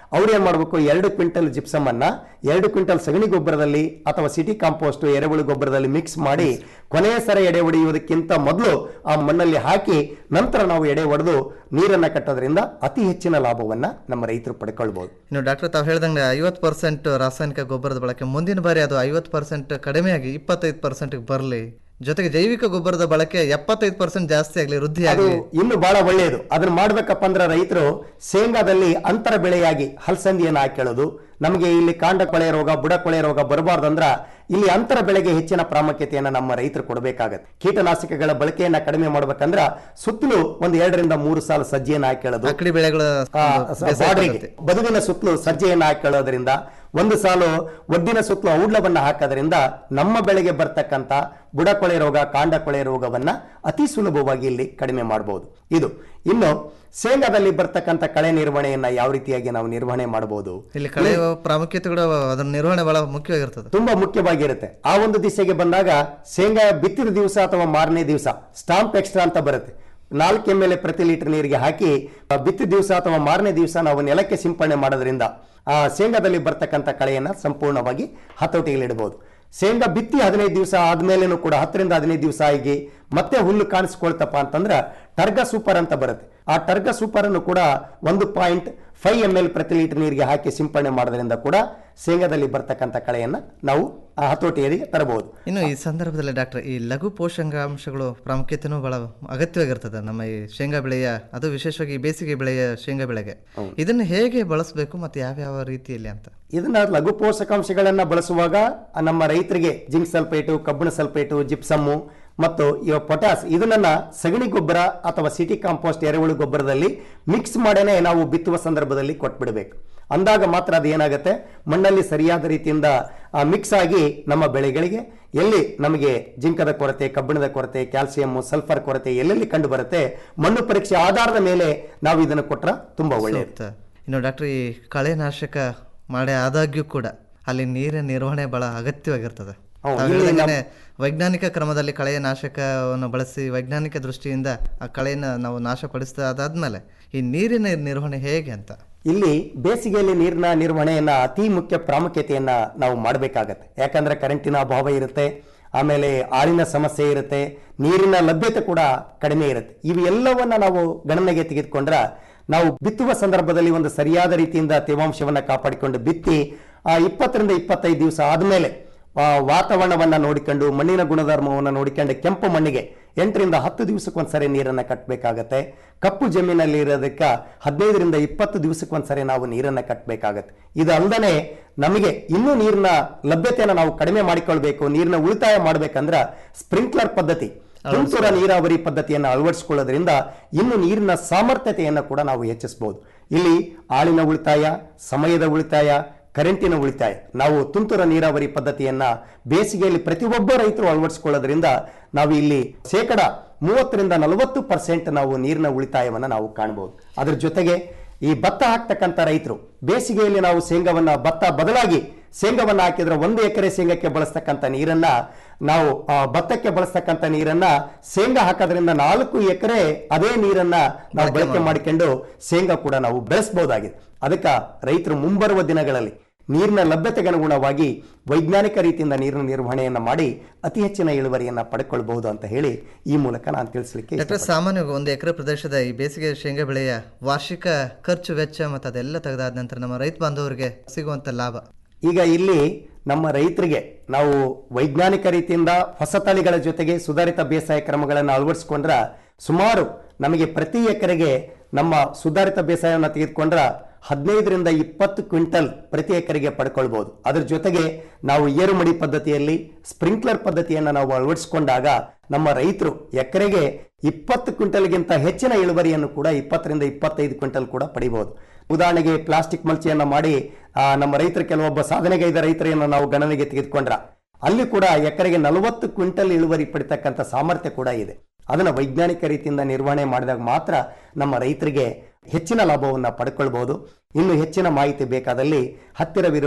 ಅವ್ರು ಏನ್ ಮಾಡಬೇಕು ಎರಡು ಕ್ವಿಂಟಲ್ ಜಿಪ್ಸಮ್ ಅನ್ನ ಎರಡು ಕ್ವಿಂಟಲ್ ಸಗಣಿ ಗೊಬ್ಬರದಲ್ಲಿ ಅಥವಾ ಸಿಟಿ ಕಾಂಪೋಸ್ಟ್ ಎರೆಹುಳು ಗೊಬ್ಬರದಲ್ಲಿ ಮಿಕ್ಸ್ ಮಾಡಿ ಕೊನೆಯ ಸರ ಎಡೆ ಹೊಡೆಯುವುದಕ್ಕಿಂತ ಮೊದಲು ಆ ಮಣ್ಣಲ್ಲಿ ಹಾಕಿ ನಂತರ ನಾವು ಎಡೆ ಹೊಡೆದು ನೀರನ್ನ ಕಟ್ಟೋದ್ರಿಂದ ಅತಿ ಹೆಚ್ಚಿನ ಲಾಭವನ್ನ ನಮ್ಮ ರೈತರು ಪಡ್ಕೊಳ್ಬಹುದು ಇನ್ನು ಡಾಕ್ಟರ್ ತಾವು ಹೇಳ್ದಂಗೆ ಐವತ್ತು ಪರ್ಸೆಂಟ್ ರಾಸಾಯನಿಕ ಗೊಬ್ಬರದ ಬಳಕೆ ಮುಂದಿನ ಬಾರಿ ಅದು ಐವತ್ತು ಪರ್ಸೆಂಟ್ ಕಡಿಮೆಯಾಗಿ ಇಪ್ಪತ್ತೈದು ಪರ್ಸೆಂಟ್ಗೆ ಬರಲಿ ಜೊತೆಗೆ ಜೈವಿಕ ಗೊಬ್ಬರದ ಬಳಕೆ ಎಪ್ಪತ್ತೈದು ಪರ್ಸೆಂಟ್ ಜಾಸ್ತಿ ಆಗಲಿ ವೃದ್ಧಿ ಅದು ಆಗಲಿ ಇನ್ನು ಬಹಳ ಒಳ್ಳೆಯದು ಅದನ್ನ ಮಾಡ್ಬೇಕಪ್ಪ ಅಂದ್ರೆ ರೈತರು ಶೇಂಗಾದಲ್ಲಿ ಅಂತರ ಬೆಳೆಯಾಗಿ ಹಲಸಂದಿಯನ್ನು ಹಾಕೊಳ್ಳೋದು ನಮಗೆ ಇಲ್ಲಿ ಕಾಂಡ ಕೊಳೆ ರೋಗ ಬುಡ ಕೊಳೆ ರೋಗ ಬರಬಾರ್ದಂದ್ರ ಇಲ್ಲಿ ಅಂತರ ಬೆಳೆಗೆ ಹೆಚ್ಚಿನ ಪ್ರಾಮುಖ್ಯತೆಯನ್ನ ನಮ್ಮ ರೈತರು ಕೊಡಬೇಕಾಗತ್ತೆ ಕೀಟನಾಶಕಗಳ ಬಳಕೆಯನ್ನ ಕಡಿಮೆ ಮಾಡ್ಬೇಕಂದ್ರ ಸುತ್ತಲೂ ಒಂದ್ ಎರಡರಿಂದ ಮೂರು ಸಾಲ ಸಜ್ಜೆಯನ್ನ ಹಾಕೊಳ್ಳೋದು ಅಕ್ಕಡಿ ಬೆಳೆಗಳ ಆ, ಒಂದು ಬೇಸಾಯ ಬಾರ್ಡ್ರಿಗೆ, ಪದ್ಧತಿ. ಬದುವಿನ ಸುತ್ತಲೂ ಸಜ್ಜೆಯನ್ನ ಹಾಕೊಳ್ಳೋದ್ರಿಂದ ಒಂದು ಸಾಲು ಒಡ್ಡಿನ ಸುತ್ತಲೂ ಔಡ್ಲವನ್ನ ಹಾಕೋದ್ರಿಂದ ನಮ್ಮ ಬೆಳೆಗೆ ಬರ್ತಕ್ಕಂತ ಬುಡಕೊಳೆ ರೋಗ ಕಾಂಡ ಕೊಳೆ ರೋಗವನ್ನ ಅತಿ ಸುಲಭವಾಗಿ ಇಲ್ಲಿ ಕಡಿಮೆ ಮಾಡಬಹುದು ಇದು ಇನ್ನು ಶೇಂಗಾದಲ್ಲಿ ಬರ್ತಕ್ಕಂತ ಕಳೆ ನಿರ್ವಹಣೆಯನ್ನ ಯಾವ ರೀತಿಯಾಗಿ ನಾವು ನಿರ್ವಹಣೆ ಮಾಡಬಹುದು ಇಲ್ಲಿ ಕಳೆಯುವ ಪ್ರಾಮುಖ್ಯತೆ ಕೂಡ ಅದರ ನಿರ್ವಹಣೆ ಬಹಳ ಮುಖ್ಯವಾಗಿರ್ತದೆ ತುಂಬಾ ಮುಖ್ಯವಾಗಿರುತ್ತೆ ಆ ಒಂದು ದಿಸೆಗೆ ಬಂದಾಗ ಶೇಂಗಾ ಬಿತ್ತಿದ ದಿವಸ ಅಥವಾ ಮಾರನೇ ದಿವಸ ಸ್ಟಾಂಪ್ ಎಕ್ಸ್ಟ್ರಾ ಅಂತ ಬರುತ್ತೆ ನಾಲ್ಕು ಎಮ್ ಎಲ್ ಪ್ರತಿ ಲೀಟರ್ ನೀರಿಗೆ ಹಾಕಿ ಆ ಬಿತ್ತಿದ ದಿವಸ ಅಥವಾ ಮಾರನೇ ದಿವಸ ನಾವು ನೆಲಕ್ಕೆ ಸಿಂಪಡಣೆ ಮಾಡೋದ್ರಿಂದ ಆ ಶೇಂಗಾದಲ್ಲಿ ಬರ್ತಕ್ಕಂಥ ಕಳೆಯನ್ನ ಸಂಪೂರ್ಣವಾಗಿ ಹತೋಟಿಯಲ್ಲಿಡಬಹುದು ಶೇಂಗಾ ಬಿತ್ತಿ ಹದಿನೈದು ದಿವಸ ಆದ್ಮೇಲೆನೂ ಕೂಡ ಹತ್ತರಿಂದ ಹದಿನೈದು ದಿವಸ ಆಗಿ ಮತ್ತೆ ಹುಲ್ಲು ಕಾಣಿಸ್ಕೊಳ್ತಪ್ಪ ಅಂತಂದ್ರ ಟರ್ಗ ಸೂಪರ್ ಅಂತ ಬರುತ್ತೆ ಆ ಟರ್ಗ ಸೂಪರ್ ಅನ್ನು ಕೂಡ ಒಂದು ಪಾಯಿಂಟ್ ಫೈವ್ ಎಮ್ ಎಲ್ ಪ್ರತಿ ಲೀಟರ್ ನೀರಿಗೆ ಹಾಕಿ ಸಿಂಪಡಣೆ ಮಾಡೋದ್ರಿಂದ ಕೂಡ ಶೇಂಗಾದಲ್ಲಿ ಬರ್ತಕ್ಕಂಥ ಕಳೆಯನ್ನ ನಾವು ಆ ಹತೋಟಿಯಲ್ಲಿ ತರಬಹುದು ಇನ್ನು ಈ ಸಂದರ್ಭದಲ್ಲಿ ಡಾಕ್ಟರ್ ಈ ಲಘು ಪೋಷಕಾಂಶಗಳು ಪ್ರಾಮುಖ್ಯತೆನೂ ಬಹಳ ಅಗತ್ಯವಾಗಿರ್ತದೆ ನಮ್ಮ ಈ ಶೇಂಗಾ ಬೆಳೆಯ ಅದು ವಿಶೇಷವಾಗಿ ಈ ಬೇಸಿಗೆ ಬೆಳೆಯ ಶೇಂಗಾ ಬೆಳೆಗೆ ಇದನ್ನು ಹೇಗೆ ಬಳಸಬೇಕು ಮತ್ತು ಯಾವ್ಯಾವ ರೀತಿಯಲ್ಲಿ ಅಂತ ಇದನ್ನ ಲಘು ಪೋಷಕಾಂಶಗಳನ್ನ ಬಳಸುವಾಗ ಆ ನಮ್ಮ ರೈತರಿಗೆ ಜಿಂಕ್ ಸಲ್ಫೇಟು ಕಬ್ಬಿಣ ಸಲ್ಫೇಟು ಜಿಪ್ಸಮ್ಮು ಮತ್ತು ಇವ ಪೊಟ್ಯಾಸ್ ಇದನ್ನ ಸಗಣಿ ಗೊಬ್ಬರ ಅಥವಾ ಸಿಟಿ ಕಾಂಪೋಸ್ಟ್ ಎರೆಹುಳು ಗೊಬ್ಬರದಲ್ಲಿ ಮಿಕ್ಸ್ ಮಾಡೇನೆ ನಾವು ಬಿತ್ತುವ ಸಂದರ್ಭದಲ್ಲಿ ಕೊಟ್ಬಿಡ್ಬೇಕು ಅಂದಾಗ ಮಾತ್ರ ಅದು ಏನಾಗುತ್ತೆ ಮಣ್ಣಲ್ಲಿ ಸರಿಯಾದ ರೀತಿಯಿಂದ ಮಿಕ್ಸ್ ಆಗಿ ನಮ್ಮ ಬೆಳೆಗಳಿಗೆ ಎಲ್ಲಿ ನಮಗೆ ಜಿಂಕದ ಕೊರತೆ ಕಬ್ಬಿಣದ ಕೊರತೆ ಕ್ಯಾಲ್ಸಿಯಂ ಸಲ್ಫರ್ ಕೊರತೆ ಎಲ್ಲೆಲ್ಲಿ ಕಂಡು ಬರುತ್ತೆ ಮಣ್ಣು ಪರೀಕ್ಷೆ ಆಧಾರದ ಮೇಲೆ ನಾವು ಇದನ್ನು ಕೊಟ್ರ ತುಂಬಾ ಒಳ್ಳೆಯದು ಸೂಕ್ತ. ಇನ್ನು ಡಾಕ್ಟರ್ ಈ ಕಳೆನಾಶಕ ಮಾಡಿ ಆದಾಗ್ಯೂ ಕೂಡ ಅಲ್ಲಿ ನೀರಿನ ನಿರ್ವಹಣೆ ಬಹಳ ಅಗತ್ಯವಾಗಿರ್ತದೆ ಹೌದು, ತಾವು ಇಲ್ಲಿ ಹೇಳ್ದಂಗೆನೆ ವೈಜ್ಞಾನಿಕ ಕ್ರಮದಲ್ಲಿ ಕಳೆಯ ನಾಶಕವನ್ನು ಬಳಸಿ ವೈಜ್ಞಾನಿಕ ದೃಷ್ಟಿಯಿಂದ ಆ ಕಳೆಯನ್ನು ನಾವು ನಾಶಪಡಿಸ್ತಾ ಅದಾದ್ಮೇಲೆ ಈ ನೀರಿನ ನಿರ್ವಹಣೆ ಹೇಗೆ ಅಂತ ಇಲ್ಲಿ ಬೇಸಿಗೆಯಲ್ಲಿ ನೀರಿನ ನಿರ್ವಹಣೆಯನ್ನ ಅತಿ ಮುಖ್ಯ ಪ್ರಾಮುಖ್ಯತೆಯನ್ನ ನಾವು ಮಾಡಬೇಕಾಗತ್ತೆ ಯಾಕಂದ್ರೆ ಕರೆಂಟಿನ ಅಭಾವ ಇರುತ್ತೆ ಆಮೇಲೆ ಆಳಿನ ಸಮಸ್ಯೆ ಇರುತ್ತೆ ನೀರಿನ ಲಭ್ಯತೆ ಕೂಡ ಕಡಿಮೆ ಇರುತ್ತೆ ಇವು ಎಲ್ಲವನ್ನ ನಾವು ಗಣನೆಗೆ ತೆಗೆದುಕೊಂಡ್ರ ನಾವು ಬಿತ್ತುವ ಸಂದರ್ಭದಲ್ಲಿ ಒಂದು ಸರಿಯಾದ ರೀತಿಯಿಂದ ತೇವಾಂಶವನ್ನ ಕಾಪಾಡಿಕೊಂಡು ಬಿತ್ತಿ ಆ ಇಪ್ಪತ್ತರಿಂದ ಇಪ್ಪತ್ತೈದು ದಿವಸ ಆದ್ಮೇಲೆ ಆ, ವಾತಾವರಣವನ್ನ ನೋಡಿಕೊಂಡು ಮಣ್ಣಿನ ಗುಣಧರ್ಮವನ್ನು ನೋಡಿಕೊಂಡು ಕೆಂಪು ಮಣ್ಣಿಗೆ ಎಂಟರಿಂದ ಹತ್ತು ದಿವಸಕ್ಕೊಂದ್ಸರಿ ನೀರನ್ನ ಕಟ್ಟಬೇಕಾಗತ್ತೆ ಕಪ್ಪು ಜಮೀನಲ್ಲಿ ಇರೋದಕ್ಕೆ ಹದಿನೈದರಿಂದ ಇಪ್ಪತ್ತು ದಿವಸಕ್ಕೊಂದ್ಸರಿ ನಾವು ನೀರನ್ನ ಕಟ್ಟಬೇಕಾಗತ್ತೆ ಇದು ಅಲ್ಲದೆ ನಮಗೆ ಇನ್ನೂ ನೀರಿನ ಲಭ್ಯತೆಯನ್ನು ನಾವು ಕಡಿಮೆ ಮಾಡಿಕೊಳ್ಬೇಕು ನೀರಿನ ಉಳಿತಾಯ ಮಾಡ್ಬೇಕಂದ್ರ ಸ್ಪ್ರಿಂಕ್ಲರ್ ಪದ್ಧತಿ ತುಂತುರ ನೀರಾವರಿ ಪದ್ಧತಿಯನ್ನು ಅಳವಡಿಸಿಕೊಳ್ಳೋದ್ರಿಂದ ಇನ್ನು ನೀರಿನ ಸಾಮರ್ಥ್ಯತೆಯನ್ನು ಕೂಡ ನಾವು ಹೆಚ್ಚಿಸಬಹುದು ಇಲ್ಲಿ ಆಳಿನ ಉಳಿತಾಯ ಸಮಯದ ಉಳಿತಾಯ ಕರೆಂಟಿನ ಉಳಿತಾಯ ನಾವು ತುಂತುರ ನೀರಾವರಿ ಪದ್ಧತಿಯನ್ನ ಬೇಸಿಗೆಯಲ್ಲಿ ಪ್ರತಿಯೊಬ್ಬ ರೈತರು ಅಳವಡಿಸಿಕೊಳ್ಳೋದ್ರಿಂದ ನಾವು ಇಲ್ಲಿ ಶೇಕಡ ಮೂವತ್ತರಿಂದ ನಲವತ್ತು ಪರ್ಸೆಂಟ್ ನಾವು ನೀರಿನ ಉಳಿತಾಯವನ್ನ ನಾವು ಕಾಣಬಹುದು ಅದ್ರ ಜೊತೆಗೆ ಈ ಭತ್ತ ಹಾಕ್ತಕ್ಕಂಥ ರೈತರು ಬೇಸಿಗೆಯಲ್ಲಿ ನಾವು ಶೇಂಗಾವನ್ನ ಭತ್ತ ಬದಲಾಗಿ ಶೇಂಗಾವನ್ನ ಹಾಕಿದ್ರೆ ಒಂದು ಎಕರೆ ಶೇಂಗಕ್ಕೆ ಬಳಸ್ತಕ್ಕಂಥ ನೀರನ್ನ ನಾವು ಆ, ಭತ್ತಕ್ಕೆ ಬಳಸ್ತಕ್ಕಂಥ ನೀರನ್ನ ಶೇಂಗಾ ಹಾಕೋದ್ರಿಂದ ನಾಲ್ಕು ಎಕರೆ ಅದೇ ನೀರನ್ನ ನಾವು ಬಳಕೆ ಮಾಡಿಕೊಂಡು ಶೇಂಗಾ ಕೂಡ ನಾವು ಬೆಳೆಸಬಹುದಾಗಿದೆ ಅದಕ್ಕೆ ರೈತರು ಮುಂಬರುವ ದಿನಗಳಲ್ಲಿ ನೀರಿನ ಲಭ್ಯತೆಗೆ ಅನುಗುಣವಾಗಿ ವೈಜ್ಞಾನಿಕ ರೀತಿಯಿಂದ ನೀರಿನ ನಿರ್ವಹಣೆಯನ್ನ ಮಾಡಿ ಅತಿ ಹೆಚ್ಚಿನ ಇಳುವರಿಯನ್ನ ಪಡ್ಕೊಳ್ಬಹುದು ಅಂತ ಹೇಳಿ ಈ ಮೂಲಕ ನಾನು ತಿಳಿಸ್ಲಿಕ್ಕೆ ಡಾಕ್ಟರ್ ಸಾಮಾನ್ಯವಾಗಿ ಒಂದು ಎಕರೆ ಪ್ರದೇಶದ ಈ ಬೇಸಿಗೆ ಶೇಂಗಾ ಬೆಳೆಯ ವಾರ್ಷಿಕ ಖರ್ಚು ವೆಚ್ಚ ಮತ್ತು ಅದೆಲ್ಲ ತೆಗೆದಾದ ನಂತರ ನಮ್ಮ ರೈತ ಬಾಂಧವರಿಗೆ ಸಿಗುವಂಥ ಲಾಭ ಈಗ ಇಲ್ಲಿ ನಮ್ಮ ರೈತರಿಗೆ ನಾವು ವೈಜ್ಞಾನಿಕ ರೀತಿಯಿಂದ ಹೊಸ ತಳಿಗಳ ಜೊತೆಗೆ ಸುಧಾರಿತ ಬೇಸಾಯ ಕ್ರಮಗಳನ್ನು ಅಳವಡಿಸಿಕೊಂಡ್ರ ಸುಮಾರು ನಮಗೆ ಪ್ರತಿ ಎಕರೆಗೆ ನಮ್ಮ ಸುಧಾರಿತ ಬೇಸಾಯವನ್ನು ತೆಗೆದುಕೊಂಡ್ರ ಹದಿನೈದರಿಂದ ಇಪ್ಪತ್ತು ಕ್ವಿಂಟಲ್ ಪ್ರತಿ ಎಕರೆಗೆ ಪಡ್ಕೊಳ್ಬಹುದು ಅದ್ರ ಜೊತೆಗೆ ನಾವು ಏರುಮಡಿ ಪದ್ಧತಿಯಲ್ಲಿ ಸ್ಪ್ರಿಂಕ್ಲರ್ ಪದ್ಧತಿಯನ್ನು ನಾವು ಅಳವಡಿಸಿಕೊಂಡಾಗ ನಮ್ಮ ರೈತರು ಎಕರೆಗೆ ಇಪ್ಪತ್ತು ಕ್ವಿಂಟಲ್ಗಿಂತ ಹೆಚ್ಚಿನ ಇಳುವರಿಯನ್ನು ಕೂಡ ಇಪ್ಪತ್ತರಿಂದ ಇಪ್ಪತ್ತೈದು ಕ್ವಿಂಟಲ್ ಕೂಡ ಪಡಿಬಹುದು ಉದಾಹರಣೆಗೆ ಪ್ಲಾಸ್ಟಿಕ್ ಮಲ್ಚಿಯನ್ನ ಮಾಡಿ ಆ, ನಮ್ಮ ರೈತರು ಕೆಲವೊಬ್ಬ ಸಾಧನೆಗೈದ ರೈತರನ್ನು ನಾವು ಗಣನೆಗೆ ತೆಗೆದುಕೊಂಡ್ರ ಅಲ್ಲಿ ಕೂಡ ಎಕರೆಗೆ ನಲವತ್ತು ಕ್ವಿಂಟಲ್ ಇಳುವರಿ ಪಡಿತಕ್ಕಂಥ ಸಾಮರ್ಥ್ಯ ಕೂಡ ಇದೆ ಅದನ್ನು ವೈಜ್ಞಾನಿಕ ರೀತಿಯಿಂದ ನಿರ್ವಹಣೆ ಮಾಡಿದಾಗ ಮಾತ್ರ ನಮ್ಮ ರೈತರಿಗೆ ಹೆಚ್ಚಿನ ಲಾಭವನ್ನು ಪಡ್ಕೊಳ್ಬಹುದು ಇನ್ನು ಹೆಚ್ಚಿನ ಮಾಹಿತಿ ಬೇಕಾದಲ್ಲಿ ಹತ್ತಿರವಿರುವ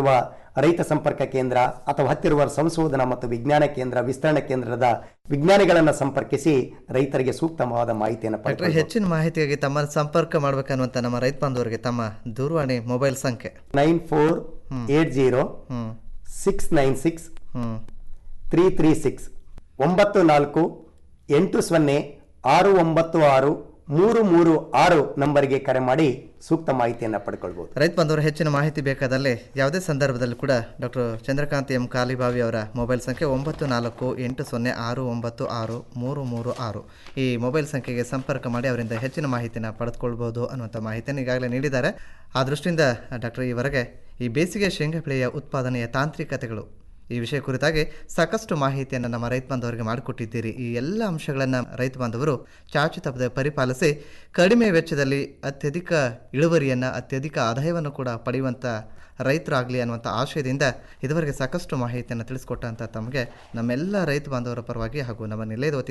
ರೈತ ಸಂಪರ್ಕ ಕೇಂದ್ರ ಅಥವಾ ಹತ್ತಿರುವ ಸಂಶೋಧನಾ ಮತ್ತು ವಿಜ್ಞಾನ ಕೇಂದ್ರ ವಿಸ್ತರಣಾ ಕೇಂದ್ರದ ವಿಜ್ಞಾನಿಗಳನ್ನು ಸಂಪರ್ಕಿಸಿ ರೈತರಿಗೆ ಸೂಕ್ತವಾದ ಮಾಹಿತಿಯನ್ನು ಡಾಕ್ಟರ್ ಪಡೆದು ಹೆಚ್ಚಿನ ಮಾಹಿತಿಗಾಗಿ ತಮ್ಮನ್ನು ಸಂಪರ್ಕ ಮಾಡ್ಬೇಕನ್ನುವಂಥ ನಮ್ಮ ರೈತ ಬಾಂಧವರಿಗೆ ತಮ್ಮ ದೂರವಾಣಿ ಮೊಬೈಲ್ ಸಂಖ್ಯೆ nine four eight zero hmm. Six nine six hmm. Three three six ಒಂಬತ್ತು ನಾಲ್ಕು ಎಂಟು ಸೊನ್ನೆ ಆರು ಒಂಬತ್ತು ಆರು ಮೂರು ಮೂರು ಆರು ನಂಬರ್ಗೆ ಕರೆ ಮಾಡಿ ಸೂಕ್ತ ಮಾಹಿತಿಯನ್ನು ಪಡ್ಕೊಳ್ಬೋದು ರೈತ ಬಾಂಧವರು ಹೆಚ್ಚಿನ ಮಾಹಿತಿ ಬೇಕಾದಲ್ಲಿ ಯಾವುದೇ ಸಂದರ್ಭದಲ್ಲಿ ಕೂಡ ಡಾಕ್ಟರ್ ಚಂದ್ರಕಾಂತ್ ಎಂ ಕಾಲಿಬಾವಿ ಅವರ ಮೊಬೈಲ್ ಸಂಖ್ಯೆ ಒಂಬತ್ತು ನಾಲ್ಕು ಎಂಟು ಸೊನ್ನೆ ಆರು ಒಂಬತ್ತು ಆರು ಮೂರು ಮೂರು ಆರು ಈ ಮೊಬೈಲ್ ಸಂಖ್ಯೆಗೆ ಸಂಪರ್ಕ ಮಾಡಿ ಅವರಿಂದ ಹೆಚ್ಚಿನ ಮಾಹಿತಿನ ಪಡೆದುಕೊಳ್ಬೋದು ಅನ್ನುವಂಥ ಮಾಹಿತಿಯನ್ನು ಈಗಾಗಲೇ ನೀಡಿದ್ದಾರೆ ಆ ದೃಷ್ಟಿಯಿಂದ ಡಾಕ್ಟರ್ ಈವರೆಗೆ ಈ ಬೇಸಿಗೆ ಶೇಂಗಾ ಬೆಳೆಯ ಉತ್ಪಾದನೆಯ ತಾಂತ್ರಿಕತೆಗಳು ಈ ವಿಷಯ ಕುರಿತಾಗಿ ಸಾಕಷ್ಟು ಮಾಹಿತಿಯನ್ನು ನಮ್ಮ ರೈತ ಬಾಂಧವರಿಗೆ ಮಾಡಿಕೊಟ್ಟಿದ್ದೀರಿ ಈ ಎಲ್ಲ ಅಂಶಗಳನ್ನು ರೈತ ಬಾಂಧವರು ಚಾಚು ತಪ್ಪದೆ ಪರಿಪಾಲಿಸಿ ಕಡಿಮೆ ವೆಚ್ಚದಲ್ಲಿ ಅತ್ಯಧಿಕ ಇಳುವರಿಯನ್ನು ಅತ್ಯಧಿಕ ಆದಾಯವನ್ನು ಕೂಡ ಪಡೆಯುವಂಥ ರೈತರಾಗಲಿ ಅನ್ನುವಂಥ ಆಶಯದಿಂದ ಇದುವರೆಗೆ ಸಾಕಷ್ಟು ಮಾಹಿತಿಯನ್ನು ತಿಳಿಸ್ಕೊಟ್ಟಂಥ ತಮಗೆ ನಮ್ಮೆಲ್ಲ ರೈತ ಬಾಂಧವರ ಪರವಾಗಿ ಹಾಗೂ ನಮ್ಮ ನಿಲಯದ ವತಿಯಿಂದ